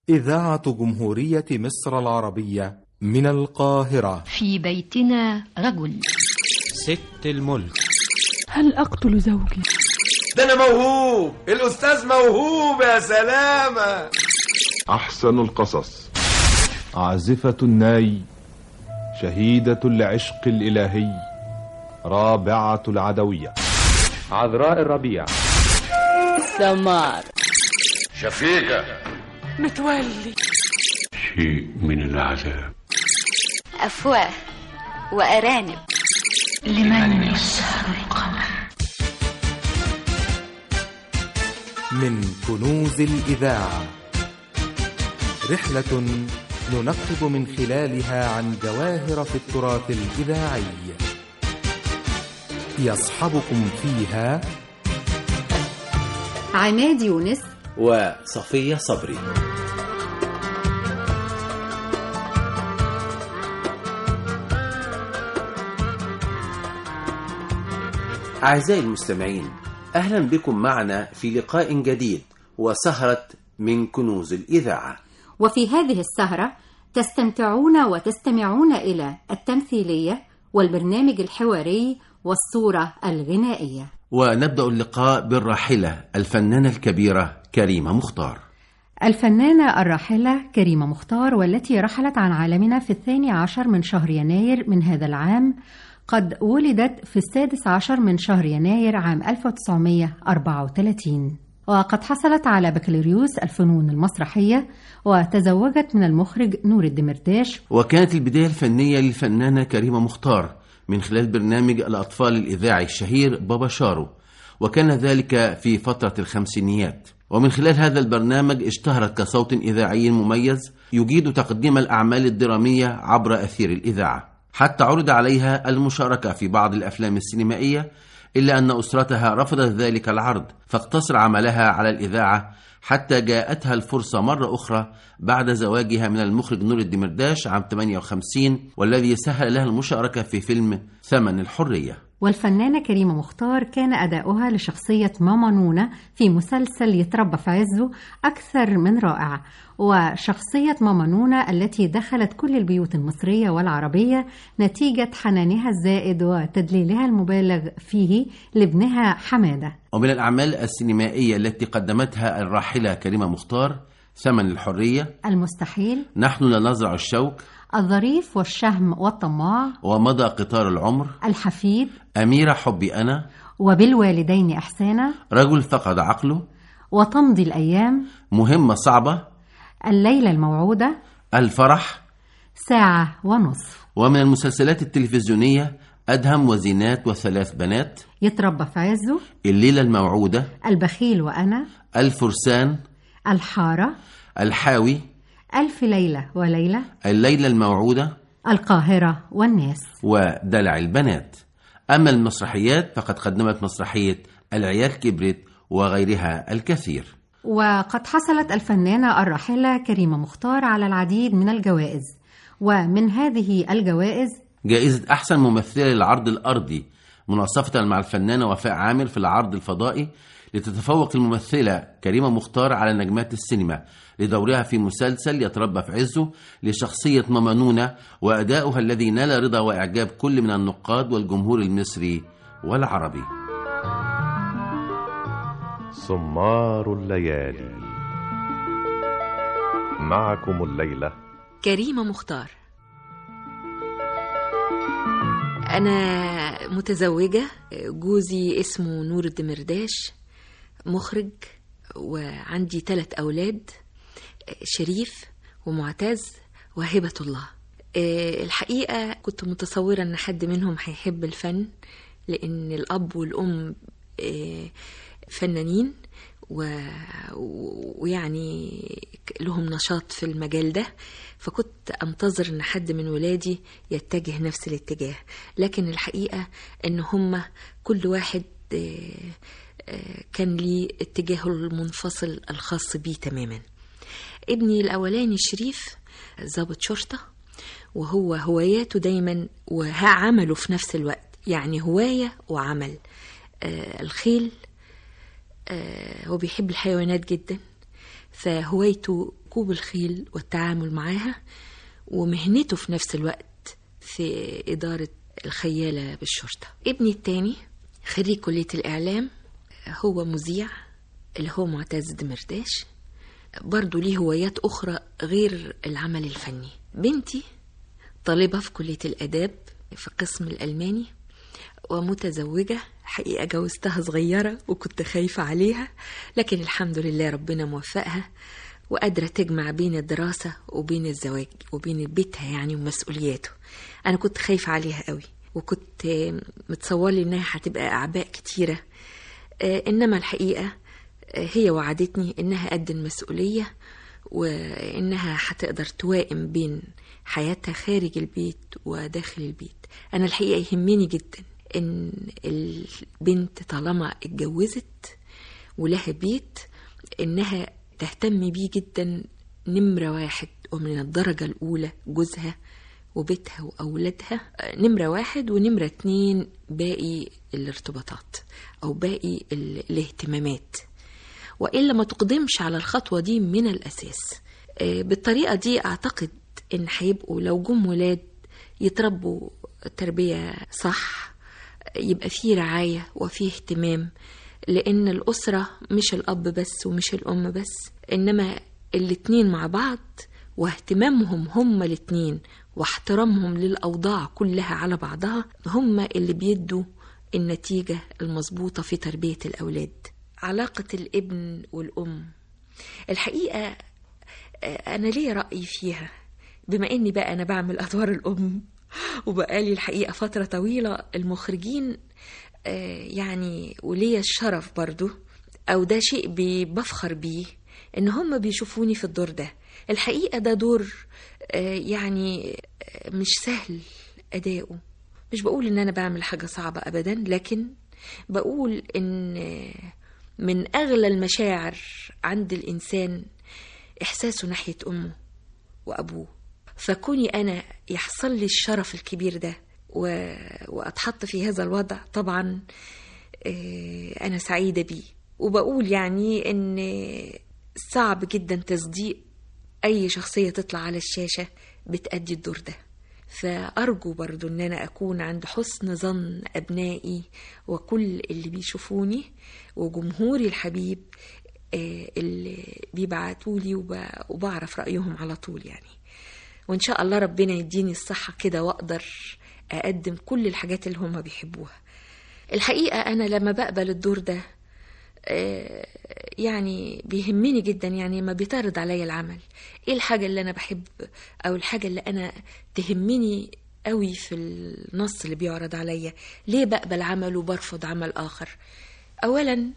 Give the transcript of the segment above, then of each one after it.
إذاعة جمهورية مصر العربية من القاهرة في بيتنا رجل ست الملك هل أقتل زوجي؟ ده أنا موهوب الأستاذ موهوب يا سلامة أحسن القصص عازفة الناي شهيدة العشق الإلهي رابعة العدوية عذراء الربيع سمار شفيقة متولي شيء من العذاب أفواه وأرانب لمن يسهر القمر من كنوز الإذاعة رحلة ننقب من خلالها عن جواهر في التراث الإذاعي يصحبكم فيها عماد يونس وصفية صبري أعزائي المستمعين أهلا بكم معنا في لقاء جديد وسهرة من كنوز الإذاعة وفي هذه السهرة تستمتعون وتستمعون إلى التمثيلية والبرنامج الحواري والصورة الغنائية ونبدأ اللقاء بالراحلة الفنانة الكبيرة كريمة مختار الفنانة الراحلة كريمة مختار والتي رحلت عن عالمنا في الثاني عشر من شهر يناير من هذا العام قد ولدت في السادس عشر من شهر يناير عام 1934 وقد حصلت على بكالوريوس الفنون المسرحية وتزوجت من المخرج نور الدمرداش وكانت البداية الفنية للفنانة كريمة مختار من خلال برنامج الأطفال الإذاعي الشهير بابا شارو وكان ذلك في فترة الخمسينيات ومن خلال هذا البرنامج اشتهرت كصوت إذاعي مميز يجيد تقديم الأعمال الدرامية عبر أثير الإذاعة حتى عرض عليها المشاركة في بعض الأفلام السينمائية إلا أن أسرتها رفضت ذلك العرض فاقتصر عملها على الإذاعة حتى جاءتها الفرصة مرة أخرى بعد زواجها من المخرج نور الدمرداش عام 58 والذي سهل لها المشاركة في فيلم ثمن الحرية والفنانة كريمة مختار كان أداؤها لشخصية ماما نونة في مسلسل يتربى في عزه أكثر من رائع وشخصية ماما نونة التي دخلت كل البيوت المصرية والعربية نتيجة حنانها الزائد وتدليلها المبالغ فيه لابنها حمادة ومن الأعمال السينمائية التي قدمتها الراحلة كريمة مختار ثمن الحرية المستحيل نحن لا نزرع الشوك الظريف والشهم والطماع ومضى قطار العمر الحفيد أميرة حبي أنا وبالوالدين إحسانا رجل فقد عقله وتمضي الأيام مهمة صعبة الليلة الموعودة الفرح ساعة ونصف ومن المسلسلات التلفزيونية أدهم وزينات وثلاث بنات يتربى في عزه الليلة الموعودة البخيل وأنا الفرسان الحارة الحاوي ألف ليلة وليلة الليلة الموعودة القاهرة والناس ودلع البنات أما المسرحيات فقد قدمت مسرحية العيال كبرت وغيرها الكثير وقد حصلت الفنانة الراحلة كريمة مختار على العديد من الجوائز ومن هذه الجوائز جائزة أحسن ممثلة للعرض الأرضي مناصفة مع الفنانة وفاء عامر في العرض الفضائي لتتفوق الممثلة كريمة مختار على نجمات السينما لدورها في مسلسل يتربى في عزه لشخصية ممنونة وأداؤها الذي نال رضا وإعجاب كل من النقاد والجمهور المصري والعربي سمار الليالي معكم الليلة كريمة مختار أنا متزوجة جوزي اسمه نور الدمرداش مخرج وعندي ثلاث أولاد شريف ومعتز وهبة الله الحقيقة كنت متصورة أن حد منهم هيحب الفن لأن الأب والأم فنانين و... ويعني لهم نشاط في المجال ده فكنت انتظر ان حد من ولادي يتجه نفس الاتجاه لكن الحقيقه ان هم كل واحد كان ليه اتجاهه المنفصل الخاص بيه تماما ابني الاولاني شريف ضابط شرطه وهو هواياته دايما وعمله في نفس الوقت يعني هوايه وعمل الخيل هو بيحب الحيوانات جدا فهوايته ركوب الخيل والتعامل معاها ومهنته في نفس الوقت في إدارة الخيالة بالشرطة ابني التاني خريج كلية الإعلام هو مذيع اللي هو معتز دمرداش برضو ليه هوايات أخرى غير العمل الفني بنتي طالبة في كلية الآداب في قسم الألماني ومتزوجة حقيقة جوزتها صغيرة وكنت خايفة عليها لكن الحمد لله ربنا موفقها وقادرة تجمع بين الدراسة وبين الزواج وبين بيتها يعني ومسؤولياته أنا كنت خايفة عليها قوي وكنت متصورلي إنها هتبقى أعباء كتيرة إنما الحقيقة هي وعدتني إنها قد المسؤولية وإنها هتقدر توائم بين حياتها خارج البيت وداخل البيت أنا الحقيقة يهمني جدا إن البنت طالما اتجوزت ولها بيت إنها تهتم بيه جدا نمرة واحد ومن الدرجة الأولى جوزها وبيتها وأولادها نمرة واحد ونمرة اتنين باقي الارتباطات أو باقي الاهتمامات وإلا ما تقدمش على الخطوة دي من الأساس بالطريقة دي أعتقد إن هيبقوا لو جم ولاد يتربوا تربية صح يبقى فيه رعاية وفيه اهتمام لأن الأسرة مش الأب بس ومش الأم بس إنما الاتنين مع بعض واهتمامهم هما الاتنين واحترامهم للأوضاع كلها على بعضها هما اللي بيدوا النتيجة المظبوطة في تربية الأولاد علاقة الابن والأم الحقيقة أنا ليه رأي فيها بما إني بقى أنا بعمل أدوار الأم وبقالي الحقيقة فترة طويلة المخرجين يعني وليا الشرف برضو أو ده شيء بفخر بيه إن هم بيشوفوني في الدور ده الحقيقة ده دور يعني مش سهل أداؤه مش بقول إن أنا بعمل حاجة صعبة أبدا لكن بقول إن من أغلى المشاعر عند الإنسان إحساسه ناحية أمه وأبوه فكوني أنا يحصل لي الشرف الكبير ده و... وأتحط في هذا الوضع طبعا أنا سعيدة بيه وبقول يعني إن صعب جدا تصديق أي شخصية تطلع على الشاشة بتأدي الدور ده فأرجو برضو إن أنا أكون عند حسن ظن أبنائي وكل اللي بيشوفوني وجمهوري الحبيب اللي بيبعتولي وبعرف رأيهم على طول يعني وإن شاء الله ربنا يديني الصحة كده وأقدر أقدم كل الحاجات اللي هم بيحبوها الحقيقة أنا لما بقبل الدور ده يعني بيهمني جدا يعني ما بيتعرض عليا العمل ايه الحاجة اللي انا بحب او الحاجة اللي انا تهمني قوي في النص اللي بيعرض عليا ليه بقبل عمل وبرفض عمل اخر اولا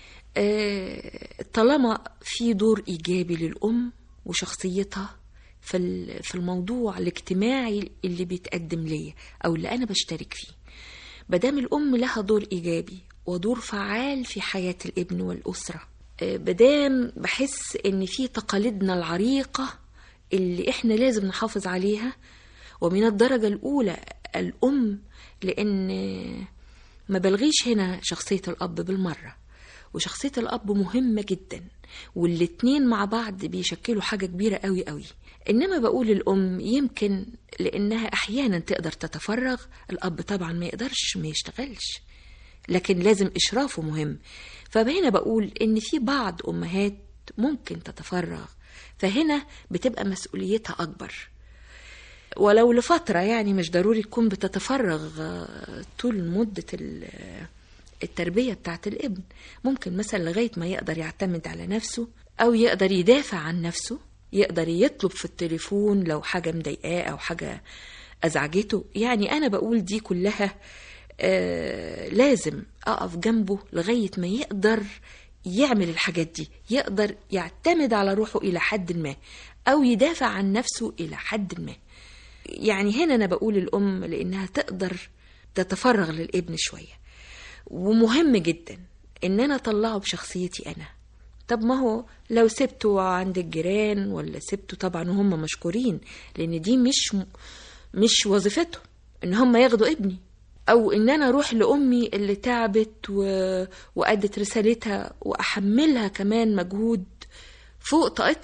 طالما في دور ايجابي للام وشخصيتها في في الموضوع الاجتماعي اللي بيتقدم ليا او اللي انا بشترك فيه مادام الام لها دور ايجابي ودور فعال في حياة الابن والأسرة بدام بحس إن في تقاليدنا العريقة اللي إحنا لازم نحافظ عليها ومن الدرجة الأولى الأم لأن ما بلغيش هنا شخصية الأب بالمرة وشخصية الأب مهمة جدا والاتنين مع بعض بيشكلوا حاجة كبيرة قوي قوي إنما بقول الأم يمكن لأنها أحيانا تقدر تتفرغ الأب طبعا ما يقدرش ما يشتغلش لكن لازم إشرافه مهم فهنا بقول إن في بعض أمهات ممكن تتفرغ فهنا بتبقى مسؤوليتها أكبر ولو لفترة يعني مش ضروري تكون بتتفرغ طول مدة التربية بتاعت الابن ممكن مثلا لغاية ما يقدر يعتمد على نفسه أو يقدر يدافع عن نفسه يقدر يطلب في التليفون لو حاجة مضايقاه أو حاجة أزعجته يعني أنا بقول دي كلها آه لازم أقف جنبه لغاية ما يقدر يعمل الحاجات دي يقدر يعتمد على روحه إلى حد ما أو يدافع عن نفسه إلى حد ما يعني هنا أنا بقول الأم لأنها تقدر تتفرغ للابن شوية ومهم جدا إن أنا أطلعه بشخصيتي أنا طب ما هو لو سبته عند الجيران ولا سبته طبعا وهم مشكورين لأن دي مش مش وظيفتهم إن هم ياخدوا ابني او ان انا اروح لامي اللي تعبت و... وادت رسالتها واحملها كمان مجهود فوق طاقتها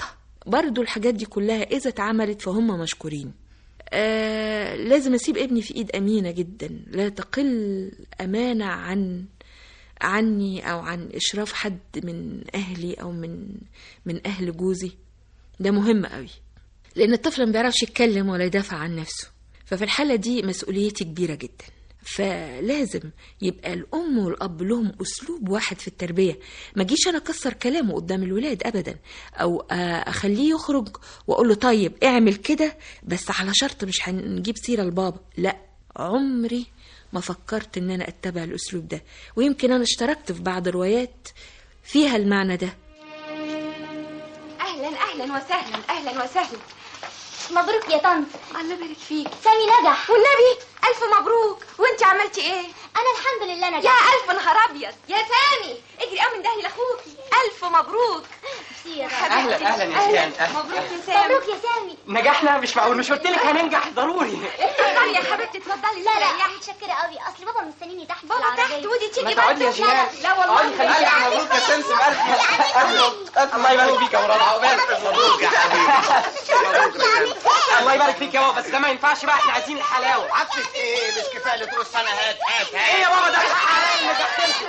برضو الحاجات دي كلها إذا اتعملت فهم مشكورين آه لازم أسيب ابني في إيد أمينة جدا لا تقل أمانة عن عني أو عن إشراف حد من أهلي أو من من أهل جوزي ده مهم قوي لأن الطفل ما بيعرفش يتكلم ولا يدافع عن نفسه ففي الحالة دي مسؤوليتي كبيرة جدا فلازم يبقى الأم والأب لهم أسلوب واحد في التربية ما جيش أنا أكسر كلامه قدام الولاد أبدا أو أخليه يخرج وأقول له طيب اعمل كده بس على شرط مش هنجيب سيرة لبابا لا عمري ما فكرت ان انا اتبع الاسلوب ده ويمكن انا اشتركت في بعض روايات فيها المعنى ده اهلا اهلا وسهلا اهلا وسهلا مبروك يا طنط الله يبارك فيك سامي نجح والنبي الف مبروك وانت عملتي ايه انا الحمد لله نجحت يا الف نهار ابيض يا سامي اجري قوي من دهلي لاخوكي الف مبروك اهلا اهلا يا سيان أهلا. مبروك يا سامي مبروك يا سامي نجحنا مش معقول مش قلت لك هننجح ضروري اتفضلي يا حبيبتي اتفضلي لا لا متشكره قوي اصل بابا مستنيني تحت بابا تحت ودي تيجي ما تقعدي يا جيهان لا والله اقعدي خليكي مبروك يا سمسم الف الله يبارك فيك يا مراد عقبال مبروك يا حبيبي الله يبارك فيك يا بابا بس ده ما ينفعش بقى احنا عايزين الحلاوه عفت ايه مش كفايه اللي ترص انا هات هات هات ايه يا بابا ده حلال نجحت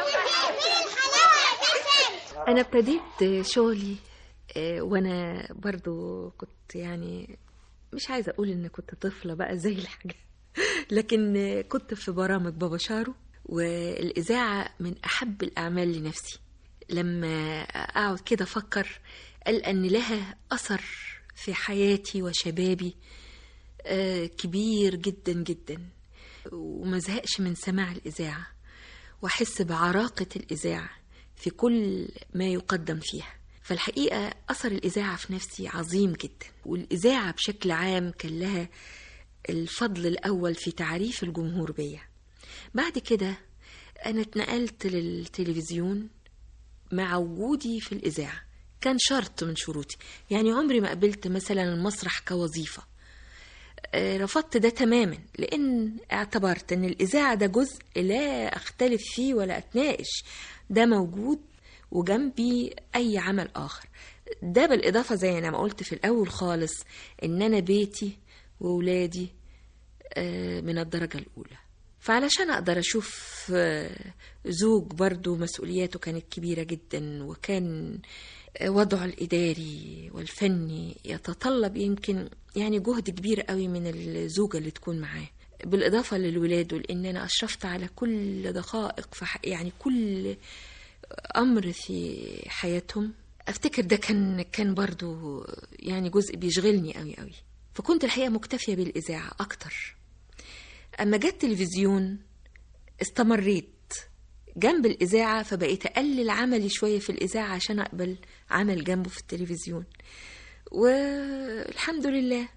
أنا ابتديت شغلي آه، وأنا برضو كنت يعني مش عايزة أقول إن كنت طفلة بقى زي الحاجة لكن آه، كنت في برامج بابا شارو والإذاعة من أحب الأعمال لنفسي لما أقعد كده أفكر قال أن لها أثر في حياتي وشبابي آه، كبير جدا جدا وما زهقش من سماع الإذاعة وأحس بعراقة الإذاعة في كل ما يقدم فيها فالحقيقة أثر الإذاعة في نفسي عظيم جدا والإذاعة بشكل عام كان لها الفضل الأول في تعريف الجمهور بيا بعد كده أنا اتنقلت للتلفزيون مع وجودي في الإذاعة كان شرط من شروطي يعني عمري ما قبلت مثلا المسرح كوظيفة آه، رفضت ده تماما لأن اعتبرت أن الإذاعة ده جزء لا أختلف فيه ولا أتناقش ده موجود وجنبي أي عمل آخر ده بالإضافة زي أنا ما قلت في الأول خالص إن أنا بيتي وولادي آه، من الدرجة الأولى فعلشان أقدر أشوف آه، زوج برضو مسؤولياته كانت كبيرة جدا وكان آه، وضعه الإداري والفني يتطلب يمكن يعني جهد كبير قوي من الزوجة اللي تكون معاه بالإضافة للولاد ولأن أنا أشرفت على كل دقائق في ح- يعني كل أمر في حياتهم أفتكر ده كان كان برضو يعني جزء بيشغلني قوي قوي فكنت الحقيقة مكتفية بالإذاعة أكتر أما جت التلفزيون استمريت جنب الإذاعة فبقيت أقلل عملي شوية في الإذاعة عشان أقبل عمل جنبه في التلفزيون والحمد لله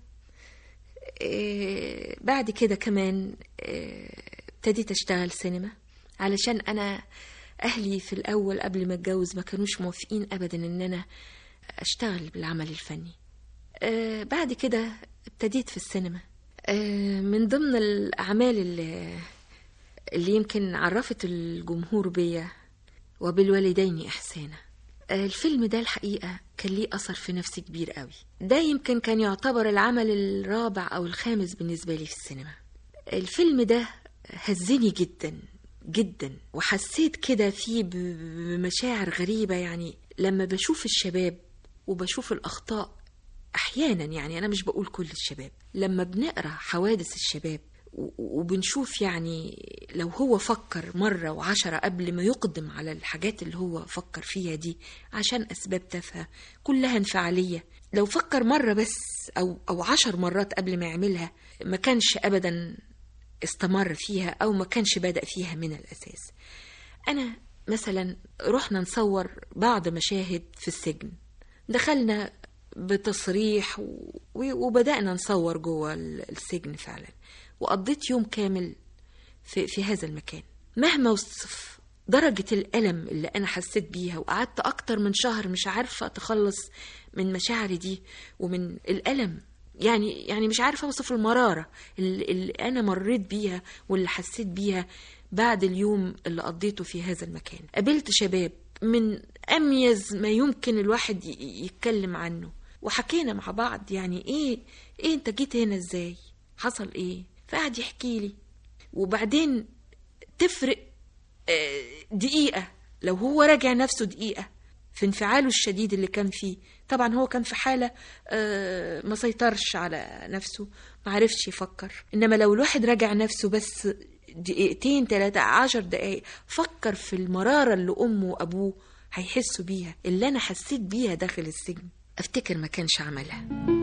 إيه، بعد كده كمان إيه، ابتديت أشتغل سينما علشان أنا أهلي في الأول قبل ما أتجوز ما كانوش موافقين أبدا إن أنا أشتغل بالعمل الفني آه، بعد كده ابتديت في السينما آه، من ضمن الأعمال اللي, اللي يمكن عرفت الجمهور بيا وبالوالدين إحسانا آه، الفيلم ده الحقيقة كان ليه أثر في نفسي كبير قوي ده يمكن كان يعتبر العمل الرابع أو الخامس بالنسبة لي في السينما الفيلم ده هزني جدا جدا وحسيت كده فيه ب- بمشاعر غريبة يعني لما بشوف الشباب وبشوف الأخطاء أحيانا يعني أنا مش بقول كل الشباب لما بنقرأ حوادث الشباب و- وبنشوف يعني لو هو فكر مرة وعشرة قبل ما يقدم على الحاجات اللي هو فكر فيها دي عشان أسباب تافهة كلها انفعالية لو فكر مرة بس أو, أو عشر مرات قبل ما يعملها ما كانش أبدا استمر فيها أو ما كانش بدأ فيها من الأساس أنا مثلا رحنا نصور بعض مشاهد في السجن دخلنا بتصريح و... وبدأنا نصور جوه ال- السجن فعلا وقضيت يوم كامل في, في هذا المكان مهما وصف درجة الألم اللي أنا حسيت بيها وقعدت أكتر من شهر مش عارفة أتخلص من مشاعري دي ومن الألم يعني يعني مش عارفة أوصف المرارة اللي, اللي أنا مريت بيها واللي حسيت بيها بعد اليوم اللي قضيته في هذا المكان قابلت شباب من أميز ما يمكن الواحد ي- يتكلم عنه وحكينا مع بعض يعني ايه ايه انت جيت هنا ازاي حصل ايه فقعد يحكي لي وبعدين تفرق آه، دقيقة لو هو راجع نفسه دقيقة في انفعاله الشديد اللي كان فيه طبعا هو كان في حالة آه، ما سيطرش على نفسه ما عرفش يفكر إنما لو الواحد راجع نفسه بس دقيقتين ثلاثة عشر دقايق فكر في المرارة اللي أمه وأبوه هيحسوا بيها اللي أنا حسيت بيها داخل السجن أفتكر ما كانش عملها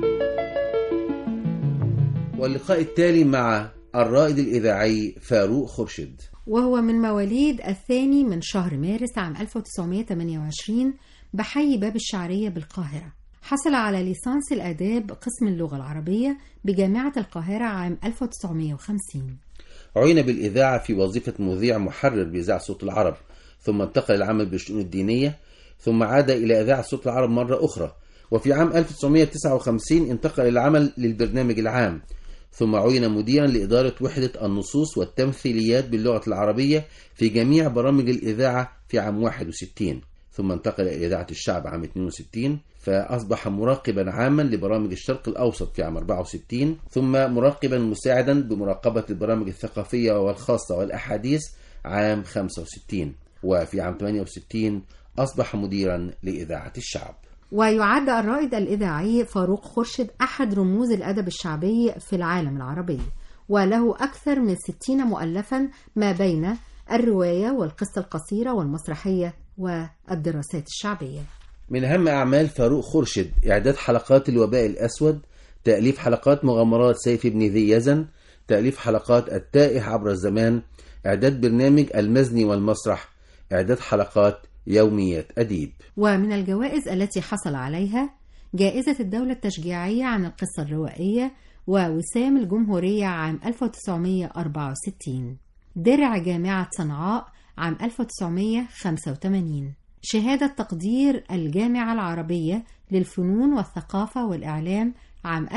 واللقاء التالي مع الرائد الإذاعي فاروق خورشيد وهو من مواليد الثاني من شهر مارس عام 1928 بحي باب الشعرية بالقاهرة حصل على ليسانس الآداب قسم اللغة العربية بجامعة القاهرة عام 1950 عين بالإذاعة في وظيفة مذيع محرر بإذاعة صوت العرب ثم انتقل العمل بالشؤون الدينية ثم عاد إلى إذاعة صوت العرب مرة أخرى وفي عام 1959 انتقل العمل للبرنامج العام ثم عين مديرا لإدارة وحدة النصوص والتمثيليات باللغة العربية في جميع برامج الإذاعة في عام 61 ثم انتقل إلى إذاعة الشعب عام 62 فأصبح مراقبا عاما لبرامج الشرق الأوسط في عام 64 ثم مراقبا مساعدا بمراقبة البرامج الثقافية والخاصة والأحاديث عام 65 وفي عام 68 أصبح مديرا لإذاعة الشعب ويعد الرائد الإذاعي فاروق خورشيد أحد رموز الأدب الشعبي في العالم العربي وله أكثر من ستين مؤلفا ما بين الرواية والقصة القصيرة والمسرحية والدراسات الشعبية من أهم أعمال فاروق خورشيد إعداد حلقات الوباء الأسود تأليف حلقات مغامرات سيف بن ذي يزن تأليف حلقات التائه عبر الزمان إعداد برنامج المزني والمسرح إعداد حلقات يوميات أديب ومن الجوائز التي حصل عليها جائزة الدولة التشجيعية عن القصة الروائية ووسام الجمهورية عام 1964 درع جامعة صنعاء عام 1985 شهادة تقدير الجامعة العربية للفنون والثقافة والإعلام عام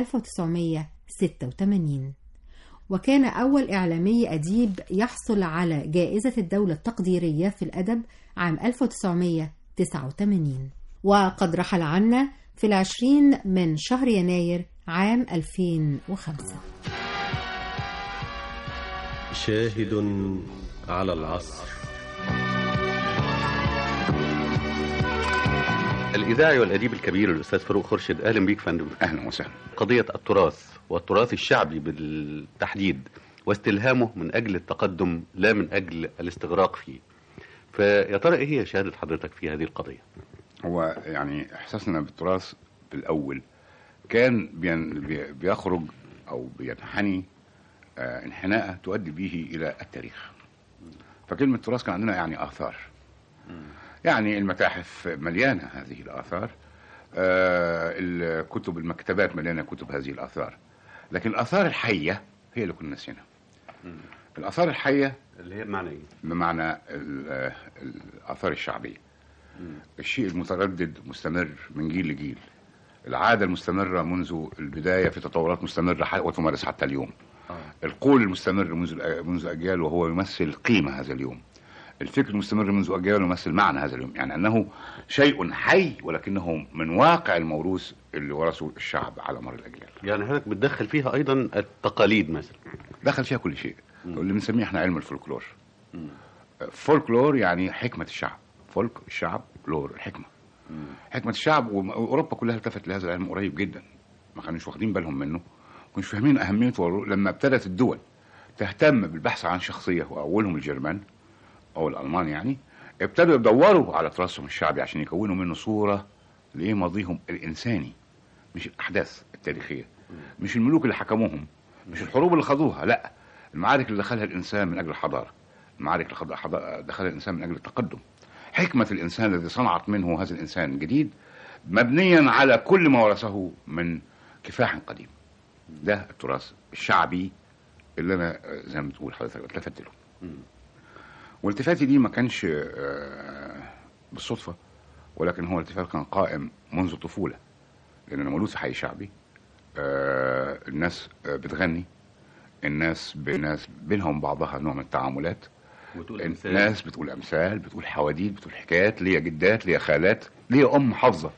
1986 وكان أول إعلامي أديب يحصل على جائزة الدولة التقديرية في الأدب عام 1989 وقد رحل عنا في العشرين من شهر يناير عام 2005 شاهد على العصر الإذاعي والأديب الكبير الأستاذ فاروق خورشيد أهلا بيك فندم أهلا وسهلا قضية التراث والتراث الشعبي بالتحديد واستلهامه من أجل التقدم لا من أجل الاستغراق فيه فيا ترى إيه هي شهادة حضرتك في هذه القضية هو يعني إحساسنا بالتراث بالأول كان بين بي- بيخرج أو بينحني آه، انحناء تؤدي به إلى التاريخ فكلمة تراث كان عندنا يعني آثار يعني المتاحف مليانة هذه الآثار آه، الكتب المكتبات مليانة كتب هذه الآثار لكن الآثار الحية هي اللي كنا نسينا الآثار الحية اللي هي بمعنى إيه؟ بمعنى ال- آه، الآثار الشعبية الشيء المتردد مستمر من جيل لجيل العادة المستمرة منذ البداية في تطورات مستمرة ح- وتمارس حتى اليوم القول المستمر منذ الأ- منذ أجيال وهو يمثل قيمة هذا اليوم الفكر المستمر منذ أجيال يمثل معنى هذا اليوم يعني أنه شيء حي ولكنه من واقع الموروث اللي ورثه الشعب على مر الأجيال يعني حضرتك بتدخل فيها أيضا التقاليد مثلا دخل فيها كل شيء اللي بنسميه احنا علم الفولكلور فولكلور يعني حكمة الشعب فولك الشعب لور الحكمة حكمة الشعب وأوروبا كلها التفت لهذا العلم قريب جدا ما كانوش واخدين بالهم منه ما كانوش فاهمين أهميته لما ابتدت الدول تهتم بالبحث عن شخصية وأولهم الجرمان أو الألمان يعني ابتدوا يدوروا على تراثهم الشعبي عشان يكونوا منه صورة لماضيهم الإنساني مش الأحداث التاريخية مش الملوك اللي حكموهم مش الحروب اللي خاضوها لا المعارك اللي دخلها الإنسان من أجل الحضارة المعارك اللي خاض- حض- دخلها الإنسان من أجل التقدم حكمة الإنسان الذي صنعت منه هذا الإنسان الجديد مبنيا على كل ما ورثه من كفاح قديم ده التراث الشعبي اللي أنا آه، زي ما بتقول حضرتك اتلفت له والتفاتي دي ما كانش آه، بالصدفة ولكن هو التفات كان قائم منذ الطفولة لأن أنا مولود في حي شعبي آه، الناس آه، بتغني الناس بالناس بينهم بعضها نوع من التعاملات وتقول أمثال. الناس بتقول امثال بتقول حواديت بتقول حكايات ليا جدات ليا خالات ليا ام حافظه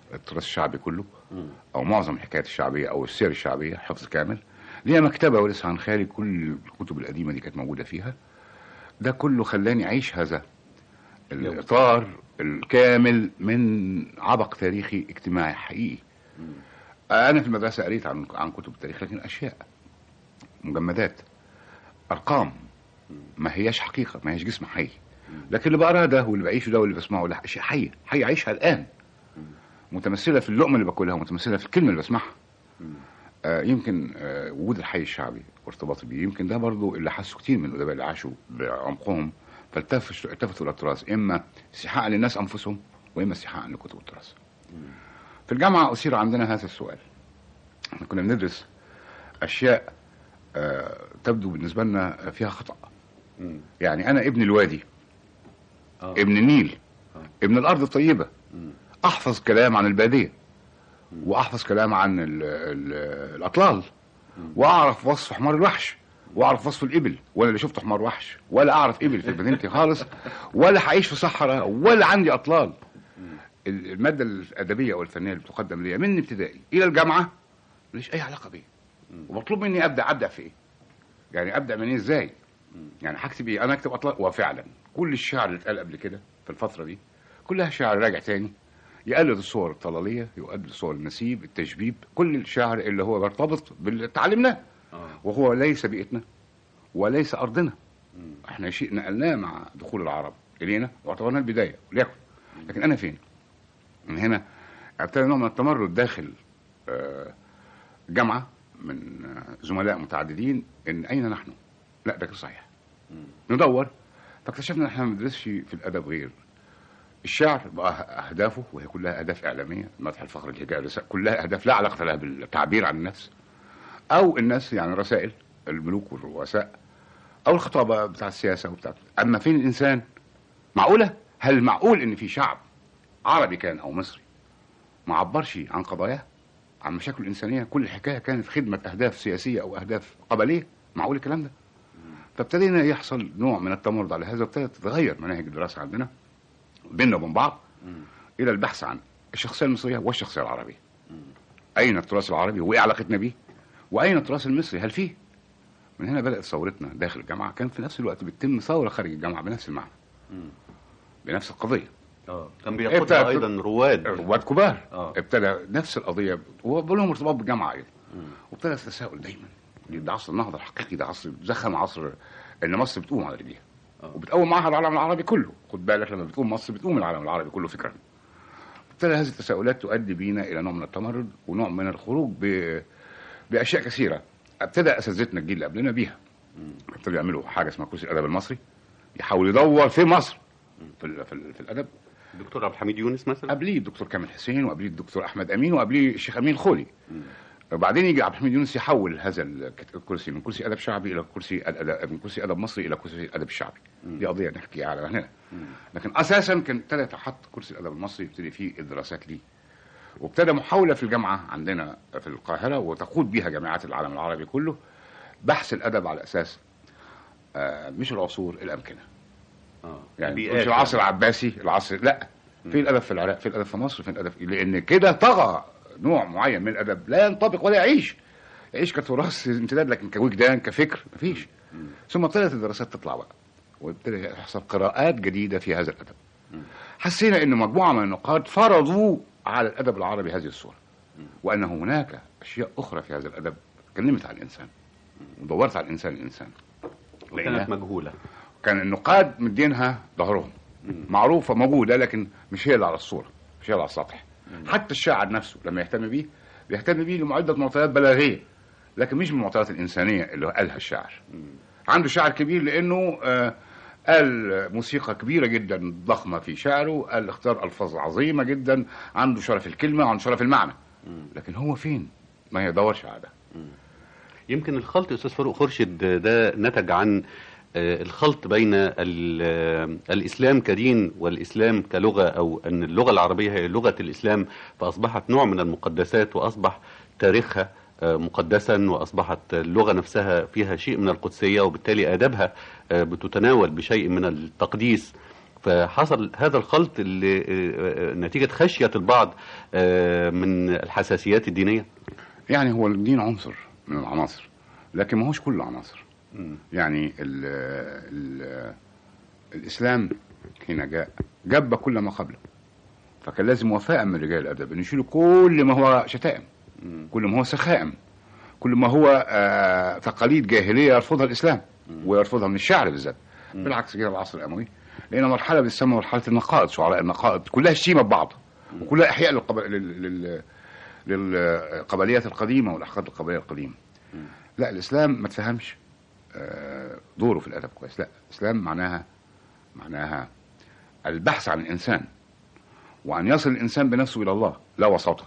التراث الشعبي كله او معظم الحكايات الشعبيه او السير الشعبيه حفظ كامل ليها مكتبه ولسه عن خالي كل الكتب القديمه دي كانت موجوده فيها ده كله خلاني اعيش هذا الاطار الكامل من عبق تاريخي اجتماعي حقيقي انا في المدرسه قريت عن عن كتب التاريخ لكن اشياء مجمدات ارقام ما هياش حقيقه ما هياش جسم حي لكن اللي بقراه ده واللي بعيشه ده واللي بسمعه ده اشياء حيه حي عايشها الان متمثله في اللقمه اللي باكلها متمثله في الكلمه اللي بسمعها آه يمكن آه وجود الحي الشعبي وارتباطي بيه يمكن ده برضو اللي حسوا كتير من الادباء اللي عاشوا بعمقهم فالتفتوا التفتوا للتراث اما استحقاقا للناس انفسهم واما استحقاقا لكتب التراث. في الجامعه اثير عندنا هذا السؤال. احنا كنا بندرس اشياء آه تبدو بالنسبه لنا فيها خطا. يعني انا ابن الوادي آه. ابن النيل آه. ابن الارض الطيبه احفظ كلام عن الباديه واحفظ كلام عن ال ال الاطلال واعرف وصف حمار الوحش واعرف وصف الابل ولا اللي شفت حمار وحش ولا اعرف ابل في مدينتي خالص ولا هعيش في صحراء ولا عندي اطلال الماده الادبيه او الفنيه اللي بتقدم لي من ابتدائي الى الجامعه ماليش اي علاقه بيه ومطلوب مني ابدا ابدا في ايه يعني ابدا من ايه ازاي يعني هكتب ايه انا اكتب اطلال وفعلا كل الشعر اللي اتقال قبل كده في الفتره دي كلها شعر راجع تاني يقلد الصور الطلاليه يقلد صور النسيب التشبيب كل الشعر اللي هو بيرتبط باللي اتعلمناه وهو ليس بيئتنا وليس ارضنا احنا شيء نقلناه مع دخول العرب الينا واعتبرناه البدايه وليكن لكن انا فين؟ من هنا ابتدى نوع من التمرد داخل جامعه من زملاء متعددين ان اين نحن؟ لا ده غير صحيح ندور فاكتشفنا ان احنا ما بندرسش في الادب غير الشعر بقى اهدافه وهي كلها اهداف اعلاميه مدح الفخر الهجاء كلها اهداف لا علاقه لها بالتعبير عن النفس او الناس يعني رسائل الملوك والرؤساء او الخطابه بتاع السياسه وبتاع اما فين الانسان معقوله هل معقول ان في شعب عربي كان او مصري ما عبرش عن قضاياه عن مشاكل الانسانيه كل الحكايه كانت خدمه اهداف سياسيه او اهداف قبليه معقول الكلام ده فابتدينا يحصل نوع من التمرد على هذا وابتدت تتغير مناهج الدراسه عندنا بيننا وبين بعض الى البحث عن الشخصيه المصريه والشخصيه العربيه اين التراث العربي وايه علاقتنا بيه واين التراث المصري هل فيه من هنا بدات ثورتنا داخل الجامعه كان في نفس الوقت بتتم ثوره خارج الجامعه بنفس المعنى بنفس القضيه اه كان بياخدها ايضا رواد رواد كبار آه. ابتدى نفس القضيه وبقول لهم ارتباط بالجامعه ايضا وابتدى التساؤل دايما ده عصر النهضه الحقيقي ده عصر زخم عصر ان مصر بتقوم على رجليها وبتقوم معها العالم العربي كله خد بالك لما بتقوم مصر بتقوم العالم العربي كله فكرا ابتدى هذه التساؤلات تؤدي بينا الى نوع من التمرد ونوع من الخروج ب... باشياء كثيره ابتدى اساتذتنا الجيل اللي قبلنا بيها ابتدوا يعملوا حاجه اسمها كرسي الادب المصري يحاول يدور في مصر في, ال... في, ال... في الادب الدكتور عبد الحميد يونس مثلا قبليه الدكتور كامل حسين وقبليه الدكتور احمد امين وقبليه الشيخ امين الخولي وبعدين يجي عبد الحميد يونس يحول هذا الكرسي من كرسي ادب شعبي الى كرسي الادب من كرسي ادب مصري الى كرسي الادب الشعبي دي قضيه نحكي على هنا لكن اساسا كان ابتدى يتحط كرسي الادب المصري يبتدي فيه الدراسات ليه وابتدى محاوله في الجامعه عندنا في القاهره وتقود بها جامعات العالم العربي كله بحث الادب على اساس آه مش العصور الامكنه اه يعني مش العصر العباسي العصر لا في الادب في العراق في الادب في مصر في الادب لان كده طغى نوع معين من الادب لا ينطبق ولا يعيش يعيش كتراث امتداد لكن كوجدان كفكر مفيش ثم ابتدت الدراسات تطلع بقى وابتدى يحصل قراءات جديده في هذا الادب حسينا ان مجموعه من النقاد فرضوا على الادب العربي هذه الصوره وان هناك اشياء اخرى في هذا الادب كلمت عن الانسان ودورت على الانسان الانسان وكانت مجهوله كان النقاد مدينها ظهرهم معروفه موجوده لكن مش هي اللي على الصوره مش هي اللي على السطح حتى الشاعر نفسه لما يهتم بيه بيهتم بيه لمعدة معطيات بلاغية لكن مش بالمعطيات الإنسانية اللي قالها الشاعر عنده شاعر كبير لأنه آه قال موسيقى كبيرة جدا ضخمة في شعره قال اختار ألفاظ عظيمة جدا عنده شرف الكلمة وعنده شرف المعنى لكن هو فين ما يدورش على ده يمكن الخلط يا استاذ فاروق خورشيد ده نتج عن الخلط بين الإسلام كدين والإسلام كلغة أو أن اللغة العربية هي لغة الإسلام فأصبحت نوع من المقدسات وأصبح تاريخها مقدسا وأصبحت اللغة نفسها فيها شيء من القدسية وبالتالي آدابها بتتناول بشيء من التقديس فحصل هذا الخلط اللي آه، آه، نتيجة خشية البعض آه، من الحساسيات الدينية يعني هو الدين عنصر من العناصر لكن ما هوش كل العناصر يعني ال ال الاسلام حين جاء جب كل ما قبله فكان لازم وفاء من رجال الادب ان يشيلوا كل ما هو شتائم كل ما هو سخائم كل ما هو آه تقاليد جاهليه يرفضها الاسلام ويرفضها من الشعر بالذات بالعكس كده العصر الاموي لان مرحله بتسمى مرحله النقائض شعراء النقائض كلها شتيمه ببعض وكلها احياء للقب... لل... لل... للقبليات القديمه والاحقاد القبليه القديمه لا الاسلام ما تفهمش آه، دوره في الادب كويس لا الاسلام معناها معناها البحث عن الانسان وان يصل الانسان بنفسه الى الله لا وساطه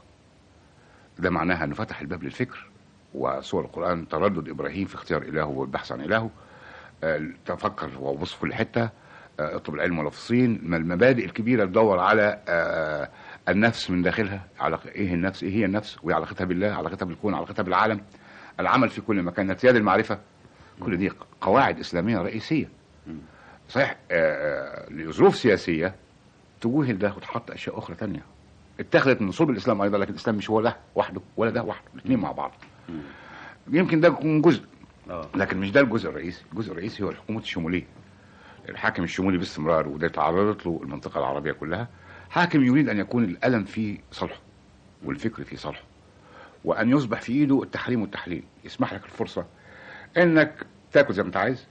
ده معناها انه فتح الباب للفكر وسور القران تردد ابراهيم في اختيار الهه والبحث عن الهه آه، تفكر وبص في كل حته آه، اطلب العلم ولا في الصين ما المبادئ الكبيره تدور على آه، النفس من داخلها على ايه النفس ايه هي النفس وايه علاقتها بالله علاقتها بالكون علاقتها بالعالم العمل في كل مكان نتيجه المعرفه كل دي قواعد اسلاميه رئيسيه صحيح آه، آه، لظروف سياسيه تجوهل ده وتحط اشياء اخرى تانية اتخذت من صلب الاسلام ايضا لكن الاسلام مش هو ده وحده ولا ده وحده الاثنين مع بعض يمكن ده يكون جزء لكن مش ده الجزء الرئيسي الجزء الرئيسي هو الحكومه الشموليه الحاكم الشمولي باستمرار وده تعرضت له المنطقه العربيه كلها حاكم يريد ان يكون الالم في صالحه والفكر في صالحه وان يصبح في ايده التحريم والتحليل يسمح لك الفرصه انك تاكل زي ما انت عايز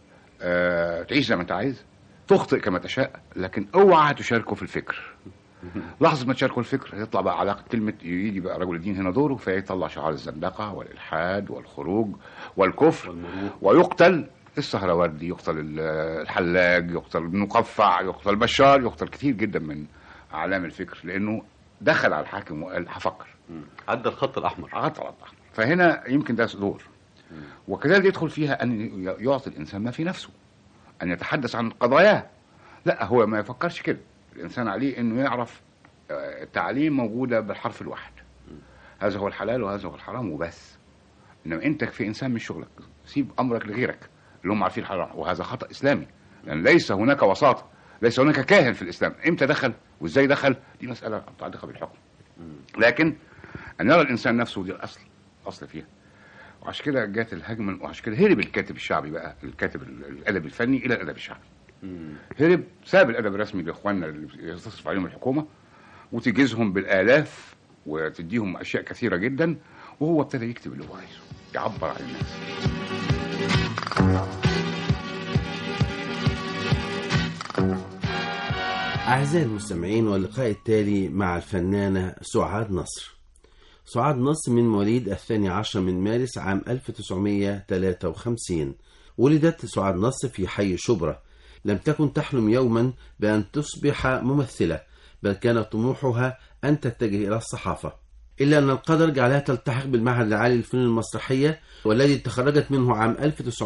آه، تعيش زي ما انت عايز تخطئ كما تشاء لكن اوعى تشاركه في الفكر لحظه ما تشاركه الفكر يطلع بقى على كلمه يجي بقى رجل الدين هنا دوره فيطلع شعار الزندقه والالحاد والخروج والكفر ويقتل السهروردي يقتل ال- الحلاج يقتل المقفع يقتل بشار يقتل كتير جدا من اعلام الفكر لانه دخل على الحاكم وقال هفكر عدى الخط الاحمر عدى الخط الاحمر فهنا يمكن ده دور وكذلك يدخل فيها ان يعطي الانسان ما في نفسه ان يتحدث عن قضاياه لا هو ما يفكرش كده الانسان عليه انه يعرف آه، التعليم موجوده بالحرف الواحد هذا هو الحلال وهذا هو الحرام وبس انما انت في انسان من شغلك سيب امرك لغيرك اللي هم عارفين الحرام وهذا خطا اسلامي لان ليس هناك وساطه ليس هناك كاهن في الاسلام امتى دخل وازاي دخل دي مساله متعلقه بالحكم لكن ان يرى الانسان نفسه دي الاصل اصل فيها وعشان كده جات الهجمه وعشان كده هرب الكاتب الشعبي بقى الكاتب ال- الادبي الفني الى الادب الشعبي هرب ساب الادب الرسمي لاخواننا اللي يصرف عليهم الحكومه وتجهزهم بالالاف وتديهم اشياء كثيره جدا وهو ابتدى يكتب اللي هو عايزه يعبر عن الناس أعزائي المستمعين واللقاء التالي مع الفنانة سعاد نصر سعاد نصر من مواليد الثاني عشر من مارس عام 1953 ولدت سعاد نصر في حي شبرا لم تكن تحلم يوما بأن تصبح ممثلة بل كان طموحها أن تتجه إلى الصحافة إلا أن القدر جعلها تلتحق بالمعهد العالي للفنون المسرحية والذي تخرجت منه عام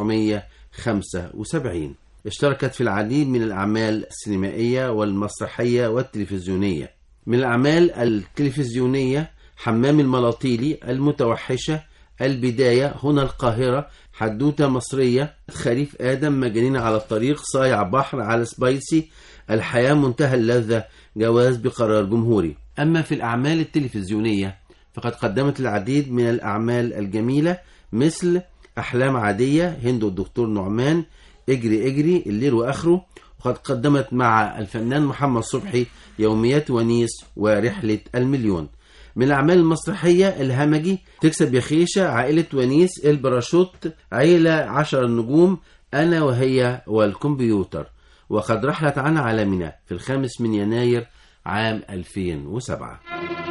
1975 اشتركت في العديد من الأعمال السينمائية والمسرحية والتلفزيونية من الأعمال التلفزيونية حمام الملاطيلي المتوحشة البداية هنا القاهرة حدوتة مصرية خريف آدم مجانين على الطريق صايع بحر على سبايسي الحياة منتهى اللذة جواز بقرار جمهوري أما في الأعمال التلفزيونية فقد قدمت العديد من الأعمال الجميلة مثل أحلام عادية هند الدكتور نعمان اجري اجري الليل وآخره وقد قدمت مع الفنان محمد صبحي يوميات ونيس ورحلة المليون من الأعمال المسرحية الهمجي تكسب يا خيشة عائلة ونيس الباراشوت عيلة عشر النجوم أنا وهي والكمبيوتر وقد رحلت عن عالمنا في الخامس من يناير عام 2007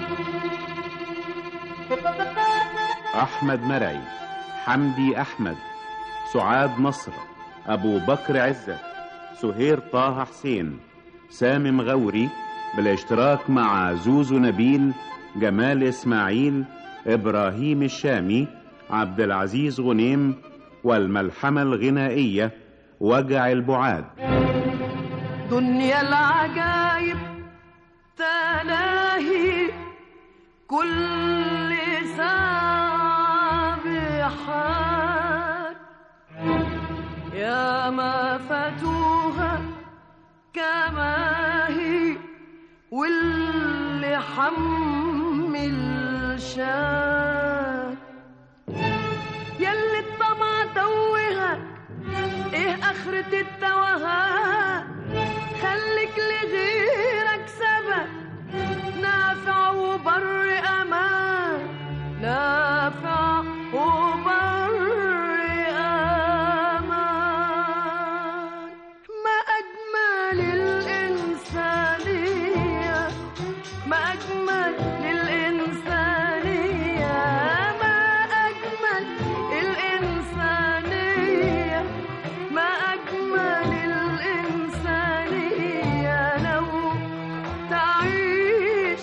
أحمد مرعي حمدي أحمد سعاد نصر أبو بكر عزة سهير طه حسين سامي مغوري بالاشتراك مع زوزو نبيل جمال إسماعيل إبراهيم الشامي عبد العزيز غنيم والملحمة الغنائية وجع البعاد دنيا العجايب تلاهي كل ساعة بحال يا ما فاتوها كما عشان يلي الطمع توهك ايه اخرة التوهان خليك لغيرك سبب نافع وبر امان نافع وبر امان ما اجمل الانسانيه ما اجمل الانسانيه ما اجمل الانسانيه ما اجمل الانسانيه لو تعيش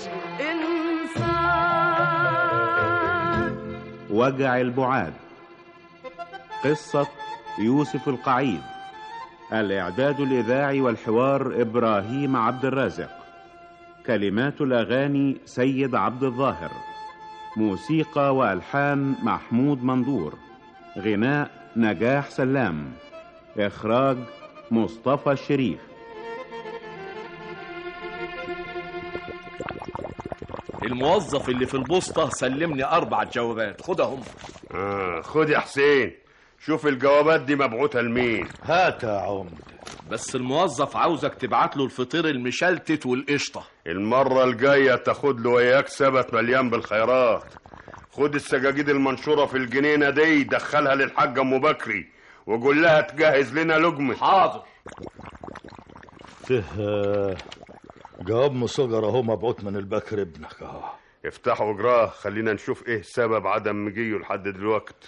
انسان وجع البعاد قصة يوسف القعيد الإعداد الإذاعي والحوار إبراهيم عبد الرازق كلمات الأغاني سيد عبد الظاهر موسيقى وألحان محمود مندور غناء نجاح سلام إخراج مصطفى الشريف الموظف اللي في البوسطة سلمني أربع جوابات خدهم آه خد يا حسين شوف الجوابات دي مبعوثة لمين هات يا عمد بس الموظف عاوزك تبعت له الفطير المشلتت والقشطة المرة الجاية تاخد له وياك سبت مليان بالخيرات خد السجاجيد المنشورة في الجنينة دي دخلها للحاجة أم بكري وقول لها تجهز لنا لقمة حاضر فيه آه، جواب مصغر اهو مبعوث من البكر ابنك اهو افتحوا اجراه خلينا نشوف ايه سبب عدم مجيه لحد دلوقت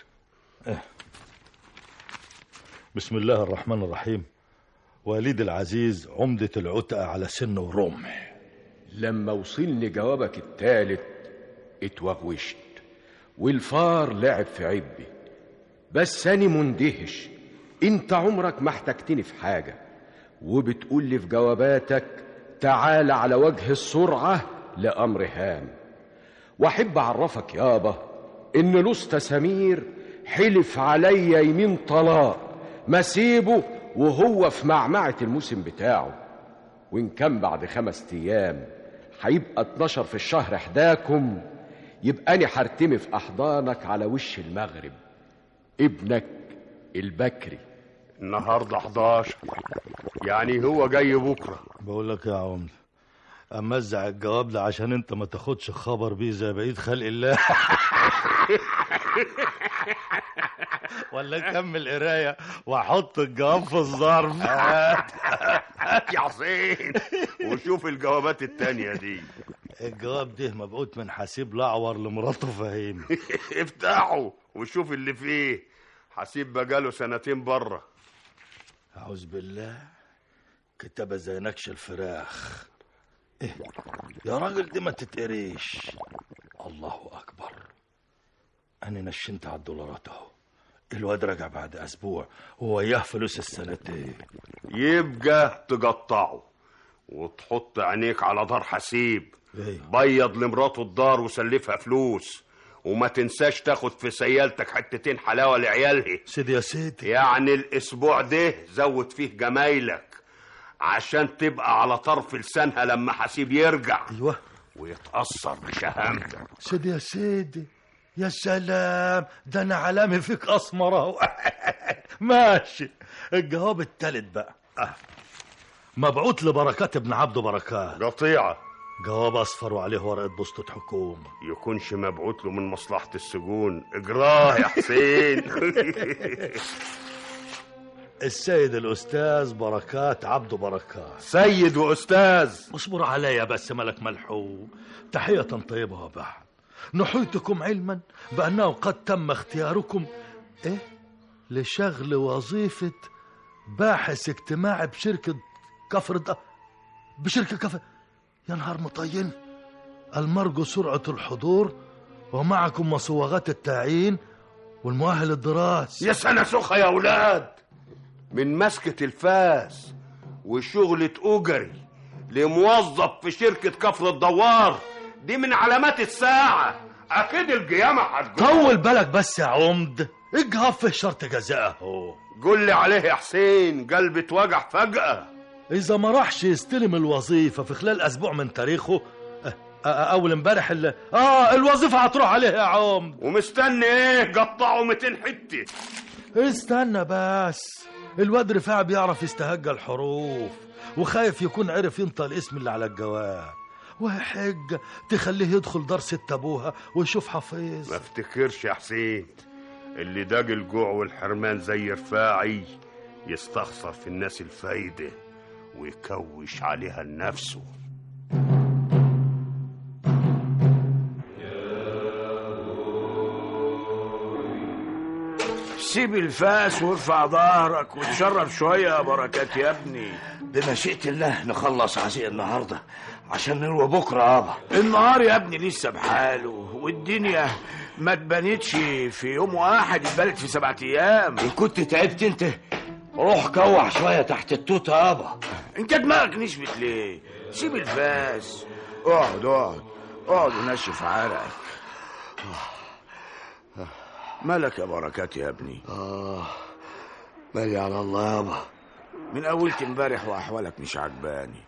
بسم الله الرحمن الرحيم والدي العزيز عمدة العتقة على سن ورمح لما وصلني جوابك التالت اتوغوشت والفار لعب في عبي بس أنا مندهش انت عمرك ما احتجتني في حاجة وبتقول لي في جواباتك تعال على وجه السرعة لأمر هام واحب اعرفك يابا ان لوستا سمير حلف عليا يمين طلاق ما سيبه وهو في معمعة الموسم بتاعه وإن كان بعد خمس أيام هيبقى 12 في الشهر حداكم يبقى أنا هرتمي في أحضانك على وش المغرب ابنك البكري النهاردة 11 يعني هو جاي بكرة بقول لك يا عمدة امزع الجواب ده عشان انت ما تاخدش خبر بيه زي بقية خلق الله ولا نكمل قرايه واحط الجواب في الظرف هات هات يا حسين وشوف الجوابات التانية دي الجواب ده مبعوث من حسيب لعور لمراته فهيم افتحه وشوف اللي فيه حسيب بقاله سنتين بره أعوذ بالله كتابة زي نكش الفراخ إيه يا راجل دي ما تتقريش الله أكبر أنا نشنت على الدولارات أهو الواد رجع بعد أسبوع ووياه فلوس السنتين يبقى تقطعه وتحط عينيك على دار حسيب إيه؟ بيض لمراته الدار وسلفها فلوس وما تنساش تاخد في سيالتك حتتين حلاوة لعيالها سيدي يا سيدي يعني الأسبوع ده زود فيه جمايلك عشان تبقى على طرف لسانها لما حسيب يرجع أيوه ويتأثر بشهامتك سيدي يا سيدي يا سلام ده انا علامي فيك اسمر اهو ماشي الجواب التالت بقى آه. مبعوث لبركات ابن عبده بركات قطيعة جواب اصفر وعليه ورقه بوسطة حكومة يكونش مبعوث له من مصلحة السجون اجراه يا حسين السيد الاستاذ بركات عبده بركات سيد واستاذ اصبر عليا بس ملك ملحوم تحية طيبة وبعد نحيتكم علما بأنه قد تم اختياركم إيه لشغل وظيفة باحث اجتماعي بشركة كفر الد... بشركة كفر يا نهار مطين المرجو سرعة الحضور ومعكم مصوغات التعيين والمؤهل الدراسي يا سنة سخة يا أولاد من مسكة الفاس وشغلة أجري لموظف في شركة كفر الدوار دي من علامات الساعة أكيد القيامة هتقوم طول بالك بس يا عمد اجهب في شرط جزاء اهو قول لي عليه يا حسين قلبي اتوجع فجأة إذا ما راحش يستلم الوظيفة في خلال أسبوع من تاريخه أه، اول امبارح ال... اه الوظيفه هتروح عليها يا عم ومستني ايه قطعوا 200 حته استنى بس الواد رفاع بيعرف يستهجى الحروف وخايف يكون عرف ينطق الاسم اللي على الجواب وحجة تخليه يدخل دار ست ابوها ويشوف حفيظ ما افتكرش يا حسين اللي داق الجوع والحرمان زي رفاعي يستخسر في الناس الفايدة ويكوش عليها لنفسه سيب الفاس وارفع ظهرك وتشرب شوية يا بركات يا ابني بمشيئة الله نخلص عزيء النهاردة عشان نروى بكرة يابا النهار يا ابني لسه بحاله والدنيا ما اتبنتش في يوم واحد اتبنت في سبعة ايام ان كنت تعبت انت روح كوح شوية تحت التوتة يابا انت دماغك نشفت ليه سيب الفاس اقعد اقعد اقعد ونشف عرقك مالك يا بركات يا ابني اه مالي على الله يابا من اولت امبارح واحوالك مش عجباني